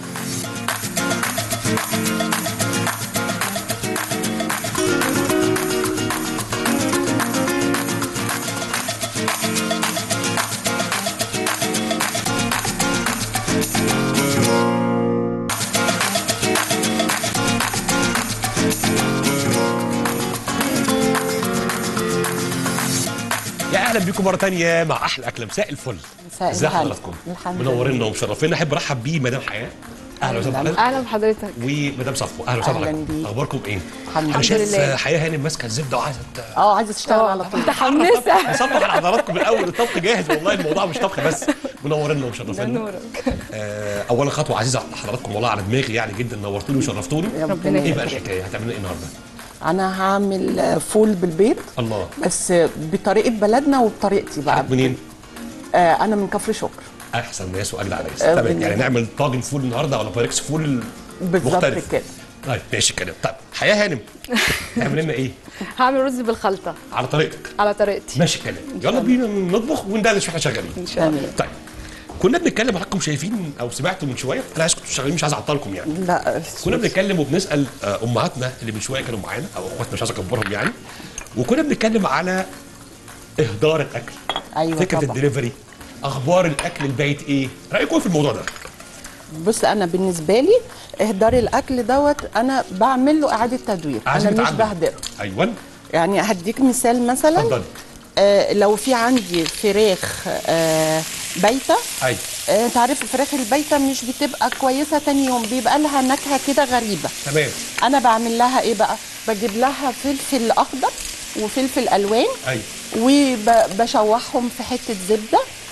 يا اهلا بيكم مره تانية مع احلى اكله مساء الفل مساء ازي الهنا. حضراتكم الحمد لله. منورينا ومشرفينا احب ارحب بيه مدام حياه اهلا وسهلا بحضرتك. اهلا بحضرتك ومدام صفوه اهلا وسهلا أهلاً بحضرتك. بيك. اخباركم ايه؟ الحمد انا شايف لله. حياه هانم ماسكه الزبده وعايزه ت- اه عايزه تشتغل على طول متحمسه اصبح على حضراتكم من الاول الطبخ جاهز والله الموضوع مش طبخ بس منورينا ومشرفينا آه اولا خطوه عزيزه على حضراتكم والله على دماغي يعني جدا نورتوني وشرفتوني ربنا ايه بقى يخليك. الحكايه هتعملوا ايه النهارده؟ انا هعمل فول بالبيض الله بس بطريقه بلدنا وبطريقتي بقى منين؟ آه انا من كفر شكر احسن ناس واجدع ناس آه، تمام بالنسبة- يعني نعمل طاجن فول النهارده ولا بايركس فول بالظبط مختلف كده طيب ماشي كده طيب حياه هانم تعمل لنا ايه؟ هعمل رز بالخلطة على طريقتك على طريقتي ماشي كده يلا بينا نطبخ وندردش واحنا شغالين ان شاء الله طيب كنا بنتكلم حضراتكم شايفين او سمعتوا من شويه انا عايز كنتوا شغالين مش عايز اعطلكم يعني لا كنا بنتكلم وبنسال آه، امهاتنا اللي من شويه كانوا معانا او اخواتنا مش عايز اكبرهم يعني وكنا بنتكلم على اهدار الاكل ايوه فكره طبعا الدليفري اخبار الاكل البيت ايه رايكم إيه في الموضوع ده بص انا بالنسبه لي اهدار الاكل دوت انا بعمل له اعاده تدوير عايزين انا مش نتعلم. بهدره ايوه يعني هديك مثال مثلا اتفضلي آه لو في عندي فراخ آه بايته ايوه آه، انت عارف الفراخ البايته مش بتبقى كويسه تاني يوم بيبقى لها نكهه كده غريبه تمام انا بعمل لها ايه بقى بجيب لها فلفل اخضر وفلفل الوان ايوه وبشوحهم في حته زبده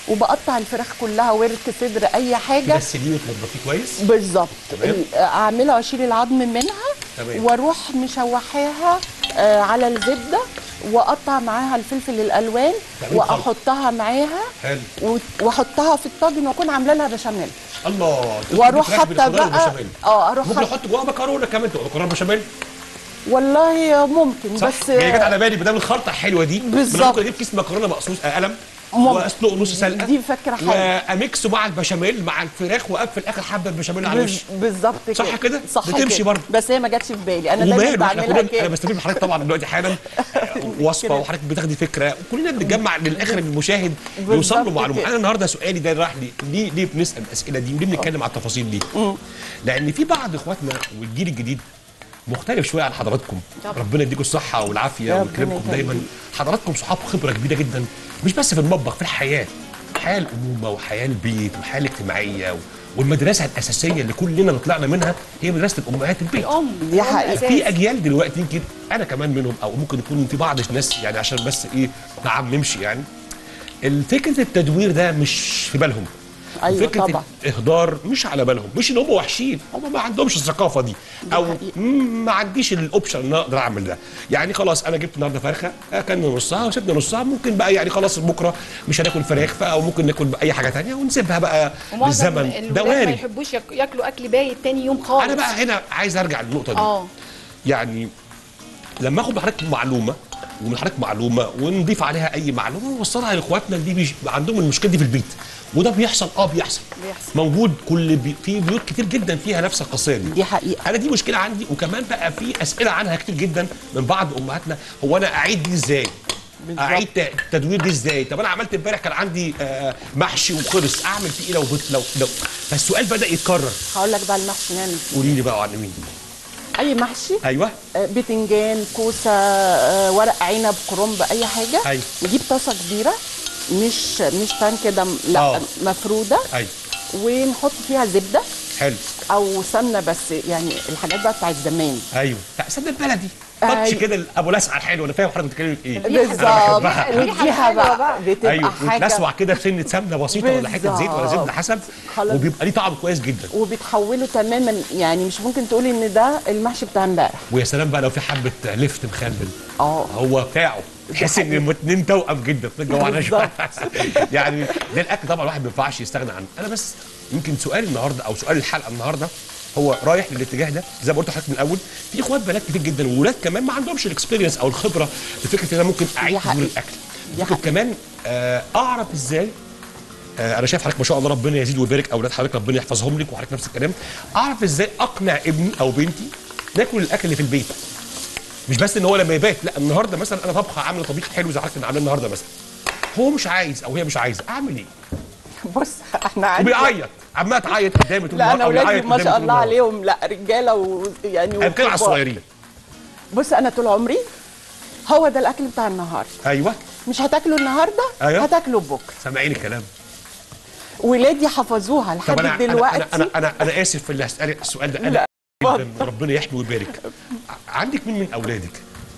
وبقطع الفراخ كلها ورك صدر اي حاجه تغسليه وتنضفيه كويس بالظبط تمام. ال- اعملها واشيل العظم منها تمام. واروح مشوحاها آه، على الزبده واقطع معاها الفلفل الالوان تعملي خلط. واحطها معاها حلو و- واحطها في الطاجن واكون عامله لها بشاميل الله تطلب واروح فراخ حاطه بالخضار بقى والبشاميل. اه اروح ممكن حاطه احط جواها مكرونه كمان تبقى مكرونه بشاميل والله ممكن صح بس هي جت على بالي بدل الخلطه الحلوه دي بالظبط. أنا ممكن اجيب كيس مكرونه مقصوص آه، قلم ممكن. واسلقه نص سلقه دي فكره حلوه واميكسه مع البشاميل مع الفراخ واقفل اخر حبه البشاميل على الوش بز- بالظبط كده صح كده؟ صح بتمشي كده. برضه. بس هي ما جاتش في بالي انا دايما وماله احنا بعملها كلنا انا كده بستفيد من حضرتك طبعا دلوقتي حالا وصفه كده. وحضرتك بتاخدي فكره وكلنا بنجمع للاخر المشاهد بالظبط يوصل له معلومه كده. انا النهارده سؤالي ده راح لي ليه ليه بنسال الاسئله دي وليه بنتكلم على التفاصيل دي لان في بعض اخواتنا والجيل الجديد مختلف شويه عن حضراتكم ربنا يديكم الصحه والعافيه ربنا ويكرمكم يخليك. دايما حضراتكم صحاب خبره كبيره جدا مش بس في المطبخ في الحياه حياه الامومه وحياه البيت والحياه الاجتماعيه و- والمدرسه الاساسيه اللي كلنا طلعنا منها هي مدرسه الامهات البيت الام دي حقيقة. في اجيال دلوقتي يمكن انا كمان منهم او ممكن يكون في بعض الناس يعني عشان بس ايه نعم نمشي يعني الفكره التدوير ده مش في بالهم أيوة فكره طبعا. الاهدار مش على بالهم مش ان هم وحشين هم ما عندهمش الثقافه دي او حقيقة. مم، ما عنديش الاوبشن ان أنا اقدر اعمل ده يعني خلاص انا جبت النهارده فرخه اكلنا نصها وسيبنا نصها ممكن بقى يعني خلاص بكره مش هناكل فراخ بقى او ممكن ناكل اي حاجه تانية ونسيبها بقى ومعظم بالزمن الولاد ده ما وارد يحبوش ياك- ياكلوا اكل بايت تاني يوم خالص انا بقى هنا عايز ارجع للنقطه دي اه يعني لما اخد من حضرتك معلومه ومن حضرتك معلومه ونضيف عليها اي معلومه ونوصلها لاخواتنا اللي بيش عندهم المشكله دي في البيت وده بيحصل اه بيحصل بيحصل. موجود كل بي في بيوت كتير جدا فيها نفس القصيه دي دي حقيقة. انا دي مشكله عندي وكمان بقى في اسئله عنها كتير جدا من بعض امهاتنا هو انا اعيد دي ازاي بالظبط. اعيد ت- التدوير دي ازاي طب انا عملت امبارح كان عندي آه، محشي وخلص اعمل فيه ايه لو بت- لو لو فالسؤال بدا يتكرر هقول لك بقى المحشي نعمل فيه. قولي لي بقى عن مين اي محشي ايوه آه، بتنجان كوسه آه، ورق عنب كرنب اي حاجه أيوة. نجيب طاسه كبيره مش مش بان كده م- لا آه. مفروده ايوه ونحط فيها زبده حلو او سمنه بس يعني الحاجات بقى بتاعت زمان ايوه لا سمنه بلدي تاتش أيوة. كده ابو لسعه الحلو انا فاهم حضرتك بتتكلمي في ايه بالظبط بحبها. واديها بقى بتبقى ايوه حاجه وتلسوع كده بسنه سمنه بسيطه ولا حته زيت ولا زبده حسب خلاص. وبيبقى ليه طعم كويس جدا وبتحوله تماما يعني مش ممكن تقولي ان ده المحشي بتاع امبارح ويا سلام بقى لو في حبه لفت مخلل اه هو بتاعه تحس ان الاثنين توأم جدا ما تجوعناش بالظبط. يعني ده الاكل طبعا الواحد ما ينفعش يستغنى عنه انا بس يمكن سؤالي النهارده او سؤال الحلقه النهارده هو رايح للاتجاه ده زي ما قلت لحضرتك من الاول في اخوات بنات كتير جدا وولاد كمان ما عندهمش الاكسبيرينس او الخبره لفكره ان انا ممكن اعيد دي تدوير حقيقة. الاكل دي ممكن حقيقة. كمان آه، اعرف ازاي آه، انا شايف حضرتك ما شاء الله ربنا يزيد ويبارك اولاد حضرتك ربنا يحفظهم لك وحضرتك نفس الكلام اعرف ازاي اقنع ابني او بنتي ناكل الاكل اللي في البيت مش بس ان هو لما يبات لا النهارده مثلا انا طبخه عامله طبيخ حلو زي حضرتك عامله النهارده مثلا هو مش عايز او هي مش عايزه اعمل ايه؟ بص احنا عندي وبيعيط عماله تعيط قدامي طول لا النهار انا أو اولادي يعيط ما قدامي شاء طول الله النهار. عليهم لا رجاله ويعني انا بتكلم على وكبار. الصغيرين بص انا طول عمري هو ده الاكل بتاع النهارده ايوه مش هتاكله النهارده أيوة. هتاكله بكره سامعين الكلام ولادي حفظوها طب لحد انا دلوقتي انا انا انا, أنا اسف في اللي هسالك السؤال ده انا لا، جدا ربنا يحمي ويبارك ع- عندك مين من اولادك؟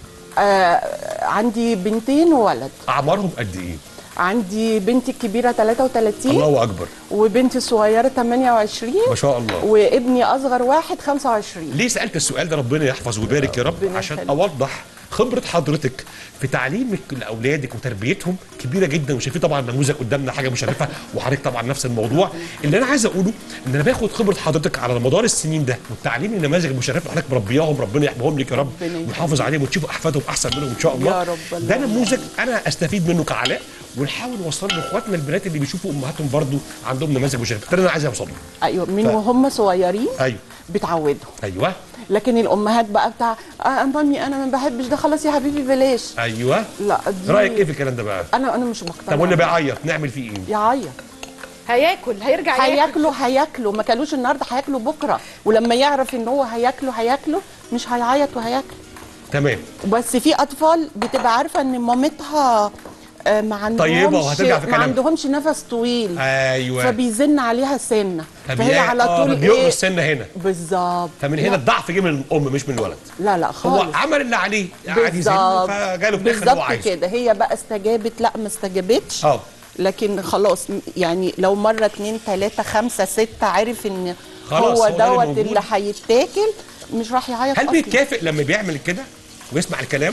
آه عندي بنتين وولد اعمارهم قد ايه؟ عندي بنتي الكبيره 33 الله اكبر وبنتي الصغيره 28 ما شاء الله وابني اصغر واحد 25 ليه سالت السؤال ده ربنا يحفظ ويبارك يا رب ربنا عشان يخليك. اوضح خبره حضرتك في تعليمك لاولادك وتربيتهم كبيره جدا وشايفين طبعا نموذج قدامنا حاجه مشرفه وحضرتك طبعا نفس الموضوع اللي انا عايز اقوله ان انا باخد خبره حضرتك على مدار السنين ده والتعليم النماذج المشرفه اللي حضرتك مربياهم ربنا يحميهم لك يا رب ربنا يخليك. ويحافظ عليهم وتشوفوا احفادهم احسن منهم ان شاء الله يا رب ده اللهم نموذج انا استفيد منه كعلاء ونحاول نوصله لاخواتنا البنات اللي بيشوفوا امهاتهم برضو عندهم نماذج مشرفه ده اللي انا عايز اوصل له ايوه من ف- وهم صغيرين ايوه بتعودهم ايوه لكن الامهات بقى بتاع آه مامي انا ما بحبش ده خلاص يا حبيبي بلاش ايوه لا دي رايك ايه في الكلام ده بقى؟ انا انا مش مقتنعه طب واللي بيعيط نعمل فيه ايه؟ يعيط هياكل هيرجع ياكل هياكلوا هياكلوا ما كلوش النهارده هياكلوا بكره ولما يعرف ان هو هياكلوا هياكلوا مش هيعيط وهياكل تمام بس في اطفال بتبقى عارفه ان مامتها آه، ما عندهمش طيبة وهترجع في ما كلامها. عندهمش نفس طويل ايوه فبيزن عليها سنه فهي فبيلاقي- على آه، طول بيقروا ايه السن هنا بالظبط فمن هنا لا، الضعف جه من الام مش من الولد لا لا هو خالص عمل اللي عليه قاعد يزن بالظبط فجاله في الاخر اللي هو بالظبط عايزه كده هي بقى استجابت لا ما استجابتش اه لكن خلاص م- يعني لو مره اتنين تلاته خمسه سته عارف ان خلاص، هو هو ده اللي دوت موجود. اللي هيتاكل مش راح يعيط هل اصلا بيتكافئ لما بيعمل كده ويسمع الكلام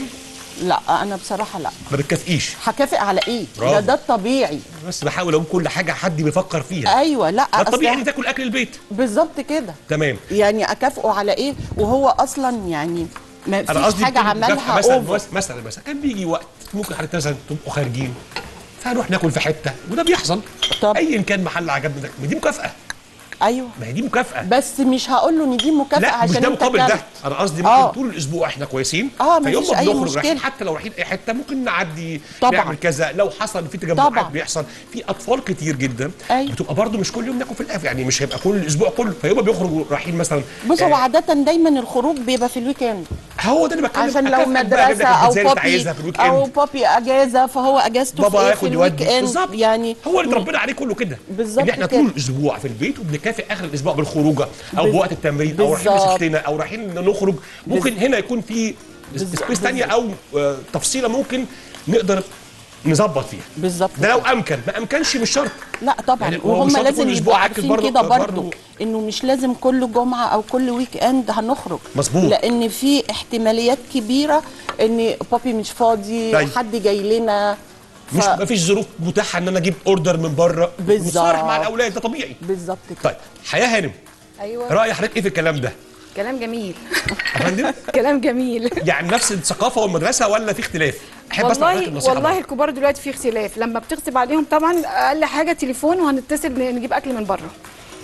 لا انا بصراحه لا ما بتكافئيش هكافئ على ايه برافو. ده ده الطبيعي بس بحاول اقول كل حاجه حد بيفكر فيها ايوه لا ده الطبيعي أصل- ان تاكل اكل البيت بالظبط كده تمام يعني اكافئه على ايه وهو اصلا يعني ما انا فيش قصدي حاجه يمكن مكافأة عملها مثلا اوفر بس- مثلا مثلا كان بيجي وقت ممكن حضرتك مثلا تبقوا خارجين فنروح ناكل في حته وده بيحصل طب. ايا كان محل عجبنا ده ما دي مكافاه ايوه ما هي دي مكافاه بس مش هقول له ان دي مكافاه لا مش عشان ده انت مقابل ده كلت. انا قصدي ممكن آه. طول الاسبوع احنا كويسين آه، فيوم مفيش ما أي بنخرج مشكلة. رايحين حتى لو رايحين اي حته ممكن نعدي طبعاً. نعمل كذا لو حصل في تجمعات طبعاً. بيحصل في اطفال كتير جدا أيوة. بتبقى برضو مش كل يوم ناكل في القهوه يعني مش هيبقى كل الاسبوع كله فيوم بيخرجوا رايحين مثلا بص هو آه، عاده دايما الخروج بيبقى في الويكند هو ده اللي بتكلم عشان لو أكافئك بقى مدرسه جدا او بالزي اللي انت بابي عايزها في الويك او اند بابي اجازه فهو اجازته بابا في, إيه؟ في ياخد يودي الويك اند بالظبط يعني هو اللي اتربينا عليه كله كده بالظبط ان احنا كده. طول الاسبوع في البيت وبنكافئ اخر الاسبوع بالخروجه او بز- بوقت التمرين او رايحين بالظبط. لستنا او رايحين نخرج ممكن هنا يكون في بالظبط. سبيس ثانيه او آه، تفصيله ممكن نقدر نظبط فيها بالظبط ده لو امكن ما امكنش مش شرط لا طبعا يعني هو وهم مش شرط لازم كل أسبوع يبقوا أكل عارفين برضه- كده برضه. برضو انه مش لازم كل جمعه او كل ويك اند هنخرج مظبوط. لان في احتماليات كبيره ان بابي مش فاضي طيب. حد جاي لنا ف... مش ما فيش ظروف متاحه ان انا اجيب اوردر من بره بالظبط. متصالح مع الاولاد ده طبيعي بالظبط كده طيب حياه هانم ايوه راي حضرتك ايه في الكلام ده كلام جميل يا فندم كلام جميل يعني نفس الثقافه والمدرسه ولا في اختلاف احب اسمع حضرتك والله النصيحه والله بقى. الكبار دلوقتي في اختلاف لما بتغصب عليهم طبعا اقل حاجه تليفون وهنتصل ن- نجيب اكل من بره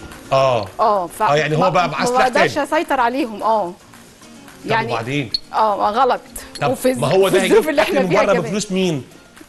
اه اه ف آه، يعني هو ما- بقى معاه ما سلاح بقدرش تاني. اسيطر عليهم اه طب وبعدين اه غلط طب وفي ما هو في ده الظروف هيجيب اللي اكل احنا من فيها بره كمان بفلوس مين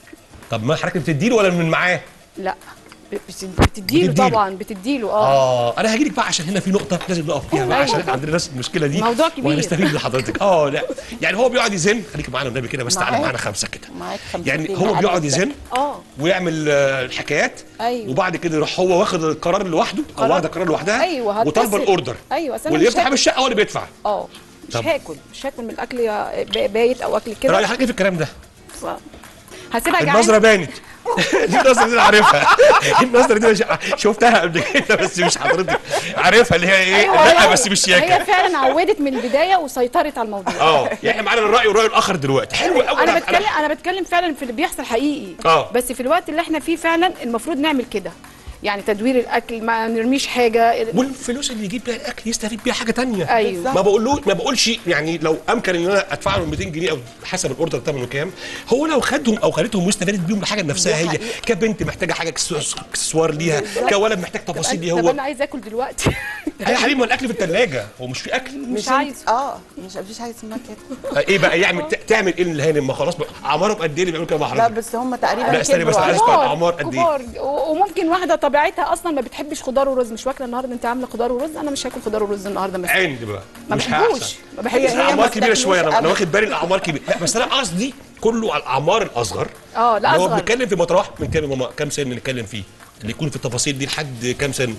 طب ما حضرتك بتديله ولا من معاه لا ب- بت- بتديله بتديله. طبعا بتديله اه اه انا هجيلك بقى عشان هنا في نقطه لازم نقف فيها بقى عشان احنا عندنا نفس المشكله دي موضوع كبير. وهنستفيد من حضرتك اه لا يعني هو بيقعد يزن خليك معانا النبي كده بس تعالى معاك. معانا خمسه كده معاك خمسة يعني كيلو هو على بيقعد قدك. يزن اه ويعمل آه، الحكايات أيوة. وبعد كده يروح هو واخد القرار لوحده او قرار. واخده القرار لوحدها أيوة، هتصل. وطالبه الاوردر أيوة، أصل أنا واللي مش يفتح هاكل. الشقه هو اللي بيدفع اه مش طب. هاكل مش هاكل من الاكل يا- با- بايت او اكل كده راي حضرتك ايه في الكلام ده ف- هسيبها النظره جعانه بانت دي النظره دي انا عارفها النظره دي أنا ش- شفتها قبل كده بس مش حضرتك عارفها اللي هي ايه أيوة، لا هي- بس مش هي ياكل فعلا عودت من البدايه وسيطرت على الموضوع اه يعني احنا معانا الراي والراي الاخر دلوقتي حلو قوي انا بتكلم انا بتكلم فعلا في اللي بيحصل حقيقي آه. بس في الوقت اللي احنا فيه فعلا المفروض نعمل كده يعني تدوير الاكل ما نرميش حاجه والفلوس اللي يجيب بيها الاكل يستفيد بيها حاجه تانية ايوه ما بقولوش ما بقولش يعني لو امكن ان انا ادفع له 200 جنيه او حسب الاوردر ثمنه كام هو لو خدهم او خدتهم واستفادت بيهم لحاجه لنفسها هي كبنت محتاجه حاجه اكسس- اكسسوار ليها كولد محتاج تفاصيل ليه طب هو انا عايز اكل دلوقتي يا حبيبي ما الاكل في الثلاجه هو مش في اكل مش انت- عايز اه مش مفيش حاجه اسمها كده ايه بقى يعمل ت- تعمل ايه الهانم ما خلاص بقى اعمارهم قد ايه اللي بيعملوا كده مع لا حضرتك بس هم تقريبا لا، استني بس، كبروا عايز على- أسمع الأعمار قد إيه؟ كبار و- وممكن واحده طبيعتها اصلا ما بتحبش خضار ورز مش واكله النهارده انت عامله خضار ورز انا مش هاكل خضار ورز النهارده مثلا عند بقى ما مش بحبوش هيحصل. ما بحبش بس الاعمار كبيره بتاكلوش شويه انا انا أبدا. واخد بالي الاعمار كبيره لا بس انا قصدي كله على الاعمار الاصغر اه لا اللي هو اصغر بنتكلم في متراوح من كام يا ماما كام سن نتكلم فيه اللي يكون في التفاصيل دي لحد كام سن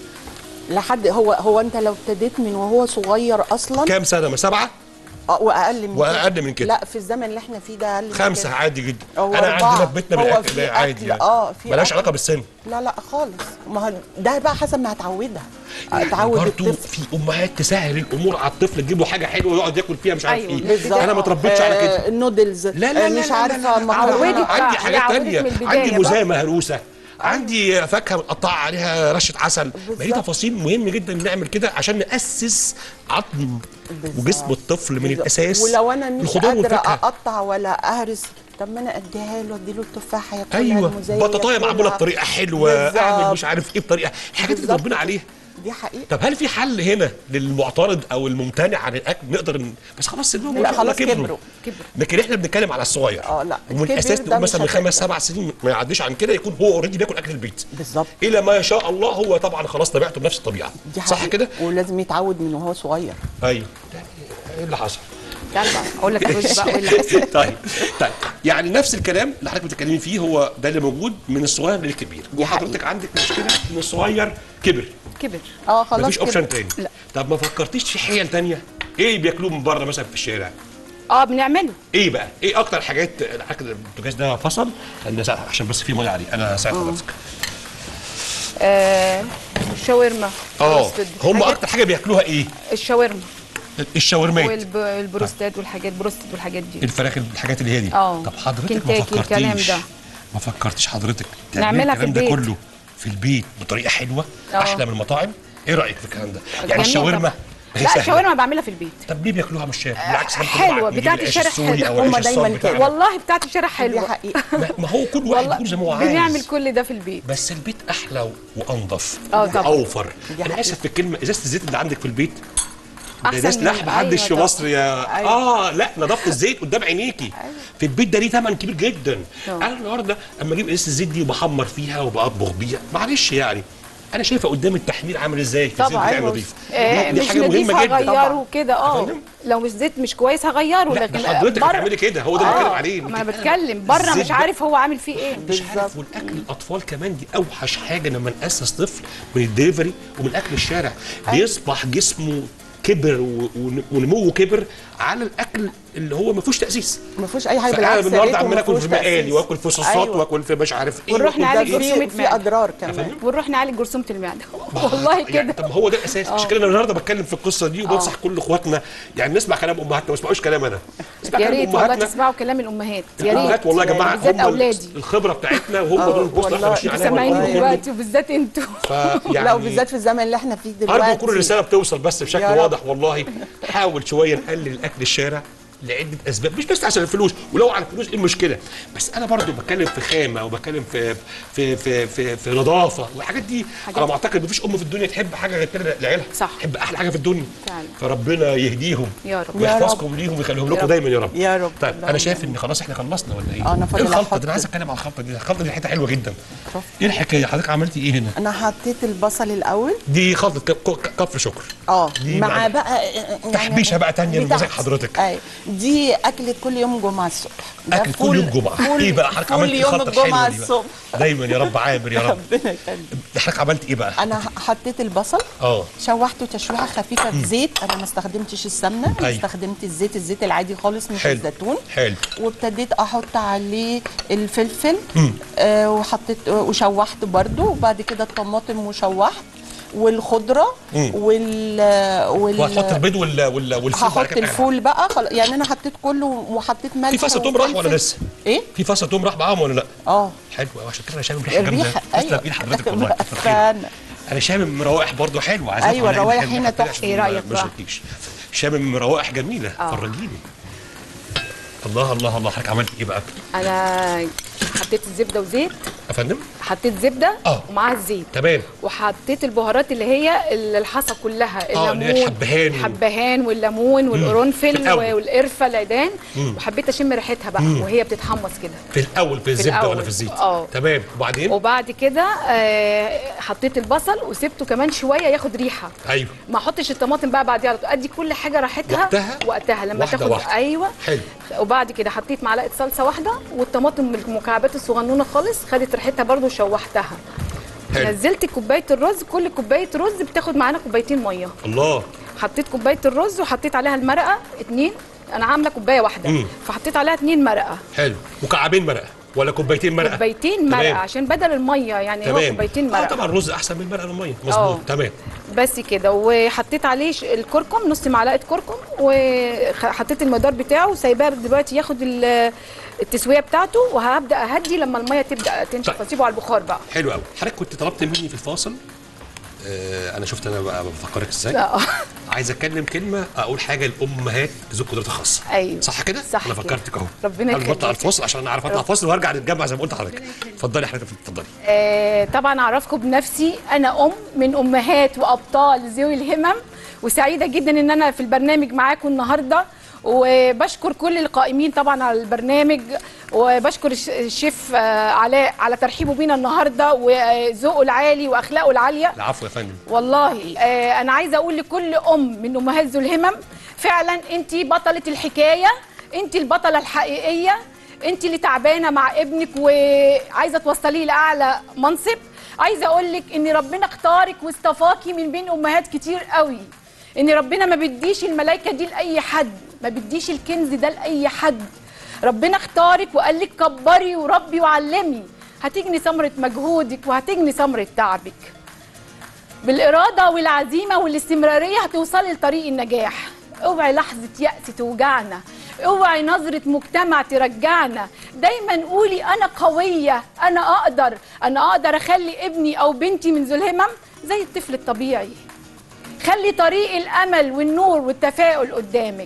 لحد هو هو انت لو ابتديت من وهو صغير اصلا كام سنه ما سبعه آه، واقل من وأقل من كده. لا في الزمن اللي احنا فيه ده اقل من خمسه كده. عادي جدا هو انا أربعة. عندنا في بيتنا هو بالاكل في ده عادي أكل، يعني آه، في ملهاش أكل. علاقه بالسن لا لا خالص ما هو ده بقى حسب ما هتعودها تعود برضه الطفل في امهات تسهل الامور على الطفل تجيب له حاجه حلوه ويقعد ياكل فيها مش عارف أيوة، ايه بالظبط. انا ما اتربيتش على كده آه، النودلز لا لا آه، لا مش لا عارفه لا لا. مكرونه عودت بقى، عندي هي حاجات عودت تانية من البداية عندي بقى. موزايه مهروسه عندي فاكهه متقطعه عليها رشه عسل ما دي بالظبط. تفاصيل مهم جدا نعمل كده عشان ناسس عظم بالظبط. وجسم الطفل من بالظبط. الاساس ولو انا مش الخضار قادره والفاكهه اقطع ولا اهرس طب ما انا اديها له اديله التفاحه ياكلها ايوه الموزايه بطاطايه معموله ياكلها. بطريقه حلوه بالظبط. اعمل مش عارف ايه بطريقه الحاجات اللي بالظبط. ربنا عليها دي حقيقه طب هل في حل هنا للمعترض او الممتنع عن الاكل نقدر ن... بس خلاص سنهم لا، ما شاء الله خلاص كبروا. كبروا. لكن احنا بنتكلم على الصغير اه، لا، ومن الكبير الاساس ده نقول مش مثلا من هتقدر. خمس سبع سنين ما يعديش عن كده يكون هو اوريدي بياكل اكل البيت بالظبط الى ما يشاء الله هو طبعا خلاص طبيعته بنفس الطبيعه دي صح حقيقة. كده؟ ولازم يتعود من وهو صغير ايوه ايه اللي حصل؟ تعال بقى اقول لك الرز بقى وايه اللي حصل طيب طيب يعني نفس الكلام اللي حضرتك بتتكلمي فيه هو ده اللي موجود من الصغير للكبير دي حقيقة. وحضرتك عندك مشكله ان الصغير كبر كبر اه خلاص مفيش كده. اوبشن تاني لا. طب ما فكرتيش في حيل تانية ايه بياكلوه من بره مثلا في الشارع اه بنعمله ايه بقى ايه اكتر حاجات الحاجة البوتاجاز ده فصل خلينا ساعة عشان بس في ميه عليه انا ساعه حضرتك آه الشاورما اه بروستد. هم حاجات- اكتر حاجه بياكلوها ايه الشاورما الشاورمات والبروستات والحاجات بروستد والحاجات دي الفراخ الحاجات اللي هي دي اه. طب حضرتك ما كنتاكي الكلام فكرتيش ده. ما فكرتيش حضرتك تعملي نعملها في الكلام ده البيت. كله في البيت بطريقه حلوه اه. احلى من المطاعم ايه رايك في الكلام ده يعني جميل الشاورما طبعا. ما هي لا سهلة. الشاورما بعملها في البيت طب ليه بياكلوها من الشارع بالعكس احنا حلوة، طبعاً نجيب بتاعت العيش الشارع السوري حلوة. او هما العيش دايماً الصاج كده. بتاعنا والله بتاعت الشارع دي حلوه حقيقه ما- ما هو كل واحد والله يكون زي ما هو عايز بنعمل كل ده في البيت بس البيت احلى وانضف اه طبعا. واوفر دي انا حقيقة. اسف في الكلمه ازازه الزيت اللي عندك في البيت ده أحسن ازازه من- لحم محدش أيوة في طبعا. مصر يا أيوة. اه لا نظافه الزيت قدام عينيكي في البيت ده ليه ثمن كبير جدا اه. انا النهارده اما اجيب ازازه الزيت دي وبحمر فيها وبطبخ بيها معلش يعني انا شايفه قدام التحمير عامل ازاي في الزيت طبعا. بتاعي أيوة. نظيف آه دي مش حاجه نضيف مهمه جدا هغيره كده اه فندم؟ لو مش زيت مش كويس هغيره لا لكن ده حضرتك بره- هتعملي كده هو ده اللي آه، بتكلم عليه ما انا بتكلم بره الزيت مش ده- عارف هو عامل فيه ايه مش عارف والاكل الاطفال كمان دي اوحش حاجه لما ناسس طفل من الدليفري ومن اكل الشارع بيصبح جسمه كبر و- ون- ونموه كبر على الاكل اللي هو ما فيهوش تاسيس ما فيهوش اي حاجه فانا بالعكس النهارده ريته عمال ما اكل فيهوش في مقالي تأسيس. واكل في صوصات أيوة. واكل في مش عارف ايه ونروح وكل نعالج ده ده جرثومة في في معدة. اضرار كمان ونروح نعالج جرثومه المعده والله يعني كده طب ما هو ده الاساس مش كده انا النهارده بتكلم في القصه دي وبنصح كل اخواتنا يعني نسمع كلام امهاتنا ما اسمعوش كلام انا اسمع يا كلام ريت والله امهاتنا تسمعوا كلام الامهات يا الامهات ريت والله يا جماعه بالذات هم اولادي الخبره بتاعتنا وهم دول البوصله اللي احنا والله. ماشيين عليها سامعيني والأمر كله. دلوقتي وبالذات انتوا فيعني لا وبالذات في الزمن اللي احنا فيه دلوقتي ارجو كل الرساله بتوصل بس بشكل يا رب. واضح والله حاول شويه نقلل الاكل الشارع لعده اسباب مش بس عشان الفلوس ولو على الفلوس ايه المشكله بس انا برضو بتكلم في خامه وبتكلم في في في في, في نظافه والحاجات دي على ما اعتقد مفيش ام في الدنيا تحب حاجه غير كده لعيالها صح. تحب احلى حاجه في الدنيا فعلا. فربنا يهديهم يا رب. يا ويحفظكم ليهم ويخليهم لكم رب. دانا يا رب يا رب. طيب انا اللهم شايف ان خلاص احنا خلصنا ولا ايه؟ اه، أنا ايه فاضل الخلطه أحط- دي انا عايز اتكلم على الخلطه دي الخلطه دي حته حلوه جدا ايه الحكايه حضرتك عملتي ايه هنا؟ انا حطيت البصل الاول دي خلطه ك- ك- كفر شكر اه دي مع بقى- بقى يعني تحبيشة بقى تانية من بتاعتي. مزاج حضرتك. اي دي اكله كل يوم جمعه الصبح ده اكل كل فول- يوم جمعه فول- ايه بقى حضرتك فول عملت ايه يوم الخلطه الجمعه الحلوه دي بقى؟ الصبح دايما يا رب عامر يا رب ربنا يخليك حضرتك عملت ايه بقى؟ انا حطيت البصل اه شوحته تشويحه خفيفه في زيت انا ما استخدمتش السمنه انا أيوة. استخدمت الزيت الزيت العادي خالص مش حلو الزيتون حلو وابتديت احط عليه الفلفل آه وحطيت آه، وشوحت برده وبعد كده الطماطم وشوحت والخضره مم. وال وال وهتحط البيض وال وال والفول بعد هحط كده الفول بقى خل... يعني انا حطيت كله وحطيت ملح في فصل توم راح ولا وفلفل. لسه؟ ايه في فصل توم راح معاهم ولا لا؟ اه حلو قوي عشان كده انا شامم ريحه جامده الريحه تسلم ايد حضرتك والله كتر خيرك. فانا انا شامم روائح برضو حلوه عايز أيوة، أفهم الروائح الحلوة هنا كده تحفة. عشان إيه ما- رأيك ما بقى؟ شربتيش. شامم روائح جميله فرجيني الله الله الله حضرتك عملت ايه بقى؟ انا حطيت الزبده وزيت يا فندم؟ حطيت زبده آه. ومعاها الزيت تمام وحطيت البهارات اللي هي الحصى كلها آه، اللي هي الحبهان و- الحبهان والليمون في والقرنفل الأول. والقرفه العيدان وحبيت اشم ريحتها بقى وهي بتتحمص كده في الاول في الزبده الأول. ولا في الزيت؟ آه. تمام وبعدين؟ وبعد كده آه، حطيت البصل وسبته كمان شويه ياخد ريحه ايوه ما احطش الطماطم بقى بعديها على طول ادي كل حاجه راحتها وقتها؟ وقتها لما واحدة تاخد واحدة. ايوه حلو. وبعد كده حطيت معلقه صلصه واحده والطماطم المكعبات الصغنونه خالص خدت ريحتها برده وشوحتها حلو نزلت كوبايه الرز كل كوبايه رز بتاخد معانا كوبايتين ميه الله حطيت كوبايه الرز وحطيت عليها المرقه اتنين انا عامله كوبايه واحده مم. فحطيت عليها اتنين مرقه حلو مكعبين مرقه ولا كوبايتين مرقه؟ كوبايتين مرقه تمام. عشان بدل الميه يعني هو تمام كوبايتين اه مرقه طبعا الرز احسن من المرقه الميه مظبوط آه. تمام بس كده وحطيت عليه ش- الكركم نص معلقه كركم وحطيت المقدار بتاعه وسايباه دلوقتي ياخد ال- التسويه بتاعته وهبدا اهدي لما الميه تبدا تنشف طيب. اسيبه على البخار بقى حلو قوي حضرتك كنت طلبت مني في الفاصل آه انا شفت انا بقى بفكرك ازاي آه. عايز اتكلم كلمه اقول حاجه للامهات ذو قدرات خاصه أيوة. صح كده صح انا كده. فكرتك اهو ربنا قبل ما اطلع يخليك. الفاصل عشان انا اعرف اطلع فاصل وارجع نتجمع زي ما قلت لحضرتك اتفضلي حضرتك اتفضلي آه، طبعا اعرفكم بنفسي انا ام من امهات وابطال ذوي الهمم وسعيده جدا ان انا في البرنامج معاكم النهارده وبشكر كل القائمين طبعا على البرنامج وبشكر الش- الشيف آه، علاء على ترحيبه بينا النهارده وذوقه العالي واخلاقه العاليه العفو يا فندم والله آه انا عايزه اقول لكل ام من امهات ذو الهمم فعلا انت بطله الحكايه انت البطله الحقيقيه انت اللي تعبانه مع ابنك وعايزه توصليه لاعلى منصب عايزه اقول لك ان ربنا اختارك واصطفاكي من بين امهات كتير قوي ان ربنا ما بيديش الملائكه دي لاي حد ما بديش الكنز ده لاي حد ربنا اختارك وقال لك كبري وربي وعلمي هتجني ثمره مجهودك وهتجني ثمره تعبك بالإرادة والعزيمة والاستمرارية هتوصلي لطريق النجاح اوعي لحظة يأس توجعنا اوعي نظرة مجتمع ترجعنا دايما قولي أنا قوية أنا أقدر أنا أقدر أخلي ابني أو بنتي من ذو الهمم زي الطفل الطبيعي خلي طريق الأمل والنور والتفاؤل قدامك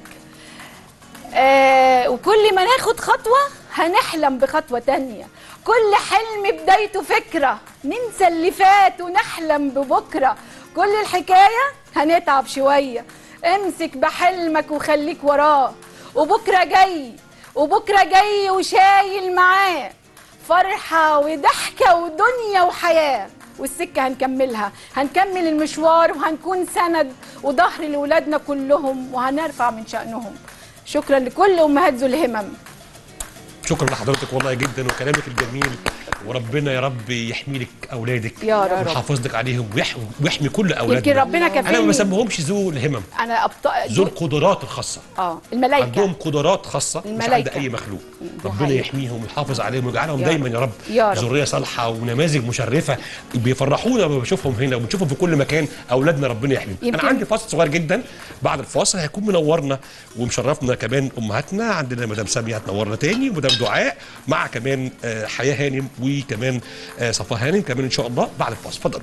آه وكل ما ناخد خطوة هنحلم بخطوة تانية كل حلم بدايته فكرة ننسى اللي فات ونحلم ببكرة كل الحكاية هنتعب شوية امسك بحلمك وخليك وراه وبكرة جاي وبكرة جاي وشايل معاه فرحة وضحكة ودنيا وحياة والسكة هنكملها هنكمل المشوار وهنكون سند وظهر لولادنا كلهم وهنرفع من شأنهم شكرا لكل أمهات ذو الهمم شكرا لحضرتك والله جدا وكلامك الجميل وربنا يا رب يحمي لك اولادك يا رب. ويحافظ لك عليهم ويح- ويحمي كل اولادنا يمكن ربنا انا ما كفيني بسميهمش ذو الهمم انا أبطأ ذو القدرات الخاصه اه الملائكة عندهم قدرات خاصه مش عند الملايكة. اي مخلوق دي ربنا حقيقة. يحميهم ويحافظ عليهم ويجعلهم يا دايما رب. يا رب يا رب. ذريه صالحه ونماذج مشرفه بيفرحونا لما بشوفهم هنا وبنشوفهم في كل مكان اولادنا ربنا يحميهم انا يمكن- عندي فاصل صغير جدا بعد الفاصل هيكون منورنا ومشرفنا كمان امهاتنا عندنا مدام ساميه هتنورنا تاني ومدام دعاء مع كمان آه، حياه هانم وكمان آه، صفا هانم كمان ان شاء الله بعد الفاصل اتفضلوا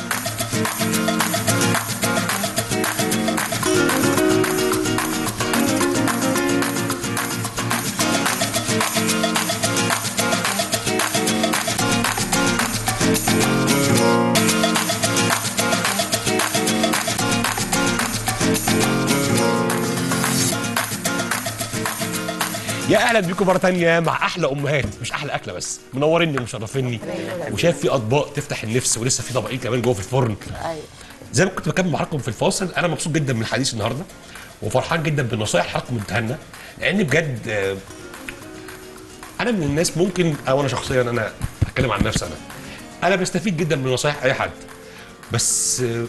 يا اهلا بيكم مره تانية مع احلى امهات مش احلى اكله بس منوريني ومشرفيني وشايف في اطباق تفتح النفس ولسه في طبقين كمان جوه في الفرن زي ما كنت بكمل معاكم في الفاصل انا مبسوط جدا من الحديث النهارده وفرحان جدا بالنصايح اللي حضراتكم اديتها لنا لان بجد آه، انا من الناس ممكن او انا شخصيا انا هتكلم عن نفسي انا انا بستفيد جدا من نصايح اي حد بس آه،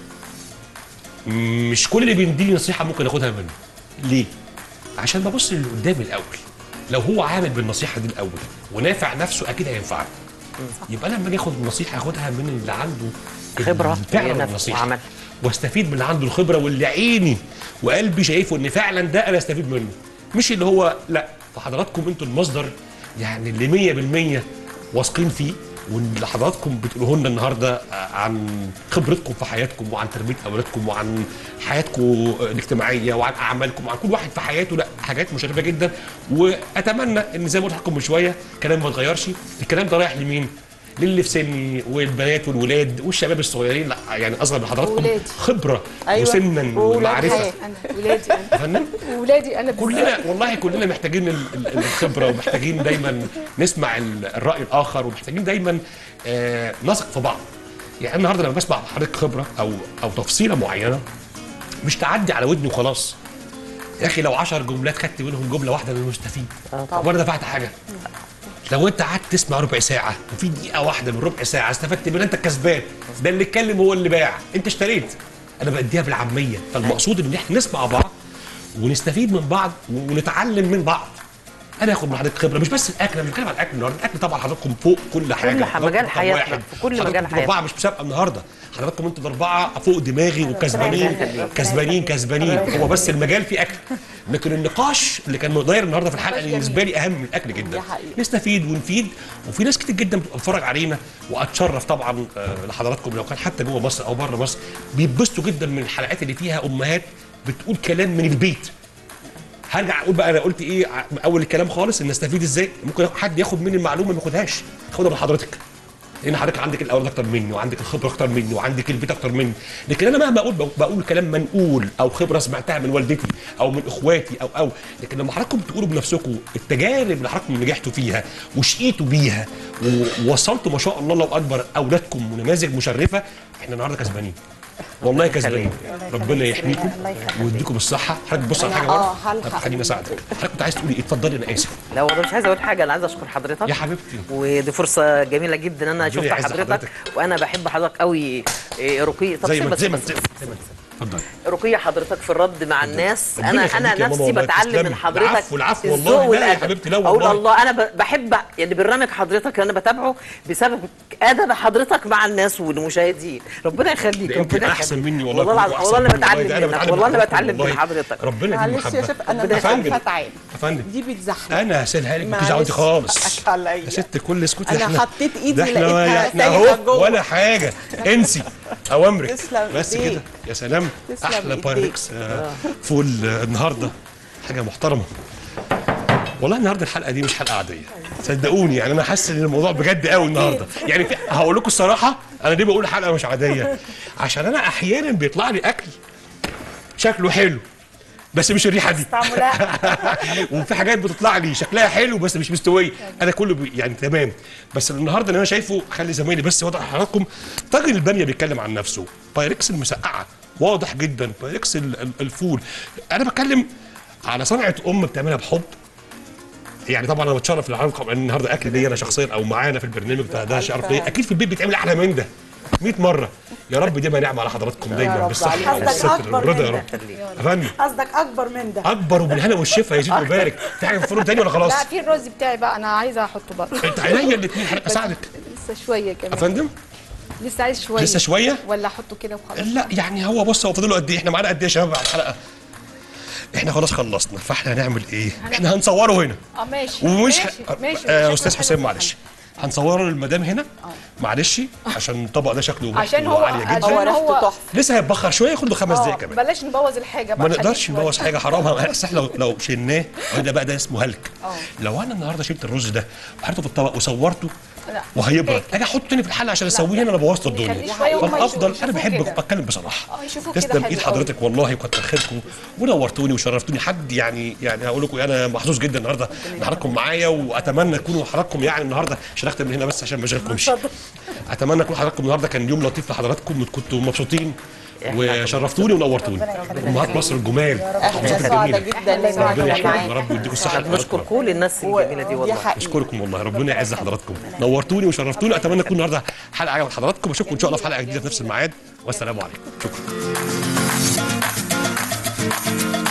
مش كل اللي بيديني نصيحه ممكن اخدها منه ليه عشان ببص للي قدامي الاول لو هو عامل بالنصيحه دي الاول ونافع نفسه اكيد هينفعني يبقى انا لما اجي اخد النصيحه اخدها من اللي عنده خبرة فعلا ونفس النصيحه وعمل. واستفيد من اللي عنده الخبره واللي عيني وقلبي شايفه ان فعلا ده انا استفيد منه مش اللي هو لا فحضراتكم انتوا المصدر يعني اللي 100% واثقين فيه واللي حضراتكم بتقولوه لنا النهارده عن خبرتكم في حياتكم وعن تربيه اولادكم وعن حياتكم الاجتماعيه وعن اعمالكم وعن كل واحد في حياته لا حاجات مشرفه جدا واتمنى ان زي ما قلت لكم من شويه كلام ما اتغيرش الكلام ده رايح لمين؟ للي في سني والبنات والولاد والشباب الصغيرين لا يعني اصغر من حضراتكم وولادي. خبره أيوة. وسنا وولاد ومعرفه حياة. انا ولادي انا فنان ولادي انا بالذات. كلنا والله كلنا محتاجين ال- ال- الخبره ومحتاجين دايما نسمع ال- الراي الاخر ومحتاجين دايما آه، نثق في بعض يعني النهارده لما بسمع حضرتك خبره او او تفصيله معينه مش تعدي على ودني وخلاص يا اخي لو 10 جملات خدت منهم جمله واحده انا مستفيد طب وانا دفعت حاجه لو انت قعدت تسمع ربع ساعه وفي دقيقه واحده من ربع ساعه استفدت منها انت الكسبان ده اللي اتكلم هو اللي باع انت اشتريت انا بديها بالعاميه فالمقصود ان احنا نسمع بعض ونستفيد من بعض ونتعلم من بعض انا اخد من حضرتك خبره مش بس الاكل انا مش بتكلم على الاكل النهارده الاكل طبعا حضراتكم فوق كل حاجه ح- مجال حضراتكم رقم حياتنا، واحد. في كل حضراتكم مجال انتوا اربعه مش مسابقه النهارده حضراتكم انتوا الاربعه فوق دماغي وكسبانين كسبانين كسبانين هو بس المجال فيه اكل لكن النقاش اللي كان داير النهارده في الحلقه اللي بالنسبه لي اهم من الاكل جدا دي حقيقة. نستفيد ونفيد وفي ناس كتير جدا بتتفرج علينا واتشرف طبعا آه، لحضراتكم لو كان حتى جوه مصر او بره مصر بيتبسطوا جدا من الحلقات اللي فيها امهات بتقول كلام من البيت هرجع اقول بقى انا قلت ايه ع- من اول الكلام خالص ان استفيد ازاي ممكن حد ياخد مني المعلومه ما ياخدهاش ياخدها من حضرتك لان حضرتك عندك الاولاد اكتر مني وعندك الخبره اكتر مني وعندك البيت اكتر مني لكن انا مهما اقول بقول- بقول كلام منقول او خبره سمعتها من والدتي او من اخواتي او او لكن لما حضراتكم بتقولوا بنفسكم التجارب اللي حضراتكم نجحتوا فيها وشقيتوا بيها و- ووصلتوا ما شاء الله الله اكبر اولادكم ونماذج مشرفه احنا النهارده كسبانين والله كسبانين ربنا يحميكم الله يخليك. ويديكم الصحه حضرتك بص على أنا حاجه آه بره هلحق. طب خليني اساعدك حضرتك كنت عايز تقولي ايه اتفضلي انا اسف لا والله مش عايز اقول حاجه انا عايز اشكر حضرتك يا حبيبتي. ودي فرصه جميله جدا ان انا ربنا شفت يعز حضرتك حضرتك. وانا بحب حضرتك قوي إيه، رقي طب زي سيب ما بس- زي ما بس- زي بس- ما- اتفضلي رقية حضرتك في الرد مع الناس ربنا انا يخليك انا يا ماما نفسي والله، بتعلم تسلمي. من حضرتك العفو، العفو والله، الذوق لا يا والادب حبيبتي، لا اقول والله. الله انا ب- بحب يعني برنامج حضرتك اللي انا بتابعه بسبب ادب حضرتك مع الناس والمشاهدين ربنا يخليك ده يمكن ربنا احسن يخليك. مني والله والله كلكم العظيم والله انا أحسن بتعلم مني. ده منك والله انا من بتعلم والله. من حضرتك ربنا يديم معلش يا محبه شيف انا ربنا مش يخليك. عارفه اتعامل يا فندم دي بتزحلق انا هسيلها لك مالكيش دعوه انت معلش. خالص عليا. يا ست كل اسكتي أنا احنا حطيت إيدي ده احنا لقيتها احنا سايحة اهو جوه. ولا حاجه انسي اوامرك تسلم بس إيديك. كده يا سلام تسلم احلى إيديك. بايركس آه، فول آه، النهارده حاجه محترمه والله النهارده الحلقه دي مش حلقه عاديه صدقوني يعني انا حاسس ان الموضوع بجد قوي النهارده يعني في- هقول لكم الصراحه انا ليه بقول حلقه مش عاديه عشان انا احيانا بيطلع لي اكل شكله حلو بس مش الريحه دي وفي حاجات بتطلع لي شكلها حلو بس مش مستويه انا كله بي يعني تمام بس النهارده اللي انا شايفه خلي زمايلي بس واضح لحضراتكم طاجن الباميه بيتكلم عن نفسه بايركس المسقعه واضح جدا بايركس ال- ال- الفول انا بتكلم على صنعه ام بتعملها بحب يعني طبعا انا بتشرف لحضراتكم ان النهارده اكل ليا انا شخصيا او معانا في البرنامج بتاع ده شرف ليا اكيد في البيت بيتعمل احلى من ده 100 مره يا رب دي نعمه على حضراتكم دايما رب عليك. قصدك بالصحه والستر أكبر والرضا يا من رب يا فندم قصدك اكبر من ده اكبر وبالهنا والشفا يزيد ويبارك في حاجه في الفرن تاني ولا خلاص؟ لا في الرز بتاعي بقى انا عايزه احطه بقى انت عينيا الاثنين اساعدك لسه شويه يا كمان فندم لسه عايز شويه لسه شويه؟ ولا احطه كده وخلاص لا يعني هو بص هو فاضل له قد ايه؟ احنا معانا قد ايه يا شباب على الحلقه؟ احنا خلاص خلصنا فاحنا هنعمل ايه؟ احنا هنصوره هنا اه ماشي ومش ماشي ه... ماشي آه شكله استاذ حلو حسام في معلش هنصوره للمدام هنا معلش عشان الطبق ده شكله عشان هو عالي جدا عشان هو ريحته هو تحفه لسه هيتبخر شويه ياخد له خمس اه دقايق كمان بلاش نبوظ الحاجه بقى ما نقدرش خليه شوية. نبوظ حاجه حرام بس احنا لو لو شلناه هو ده بقى ده اسمه هلك اه. لو انا النهارده شلت الرز ده وحطيته في الطبق وصورته لا، وهيبرد تاكل. اجي احطه تاني في الحله عشان اسويه هنا انا بوظت الدنيا نخليه شوية وهم فالافضل يشوفوا- انا بحب يشوفوه كده. اتكلم بصراحه اه، يشوفوه كده تسلم حلو ايد قوي. حضرتك والله وكتر خيركم ونورتوني وشرفتوني حد يعني يعني هقول لكم انا محظوظ جدا النهارده ان حضراتكم معايا واتمنى تكونوا حضراتكم يعني النهارده عشان اختم من هنا بس عشان ما اشغلكمش اتمنى يكون حضراتكم النهارده كان يوم لطيف لحضراتكم كنتوا مبسوطين وشرفتوني ونورتوني امهات مصر الجمال احنا المحافظات سعداء الجميله جدا ربنا لسعادة يحفظكم يا معاك رب ويديكم الصحه بشكر كل الناس الجميله دي ودي والله حقيقة اشكركم والله ربنا يعز حضراتكم نورتوني وشرفتوني اتمنى تكون النهارده حلقه عجبت حضراتكم اشوفكم ان شاء الله في حلقه جديده في نفس الميعاد والسلام عليكم شكرا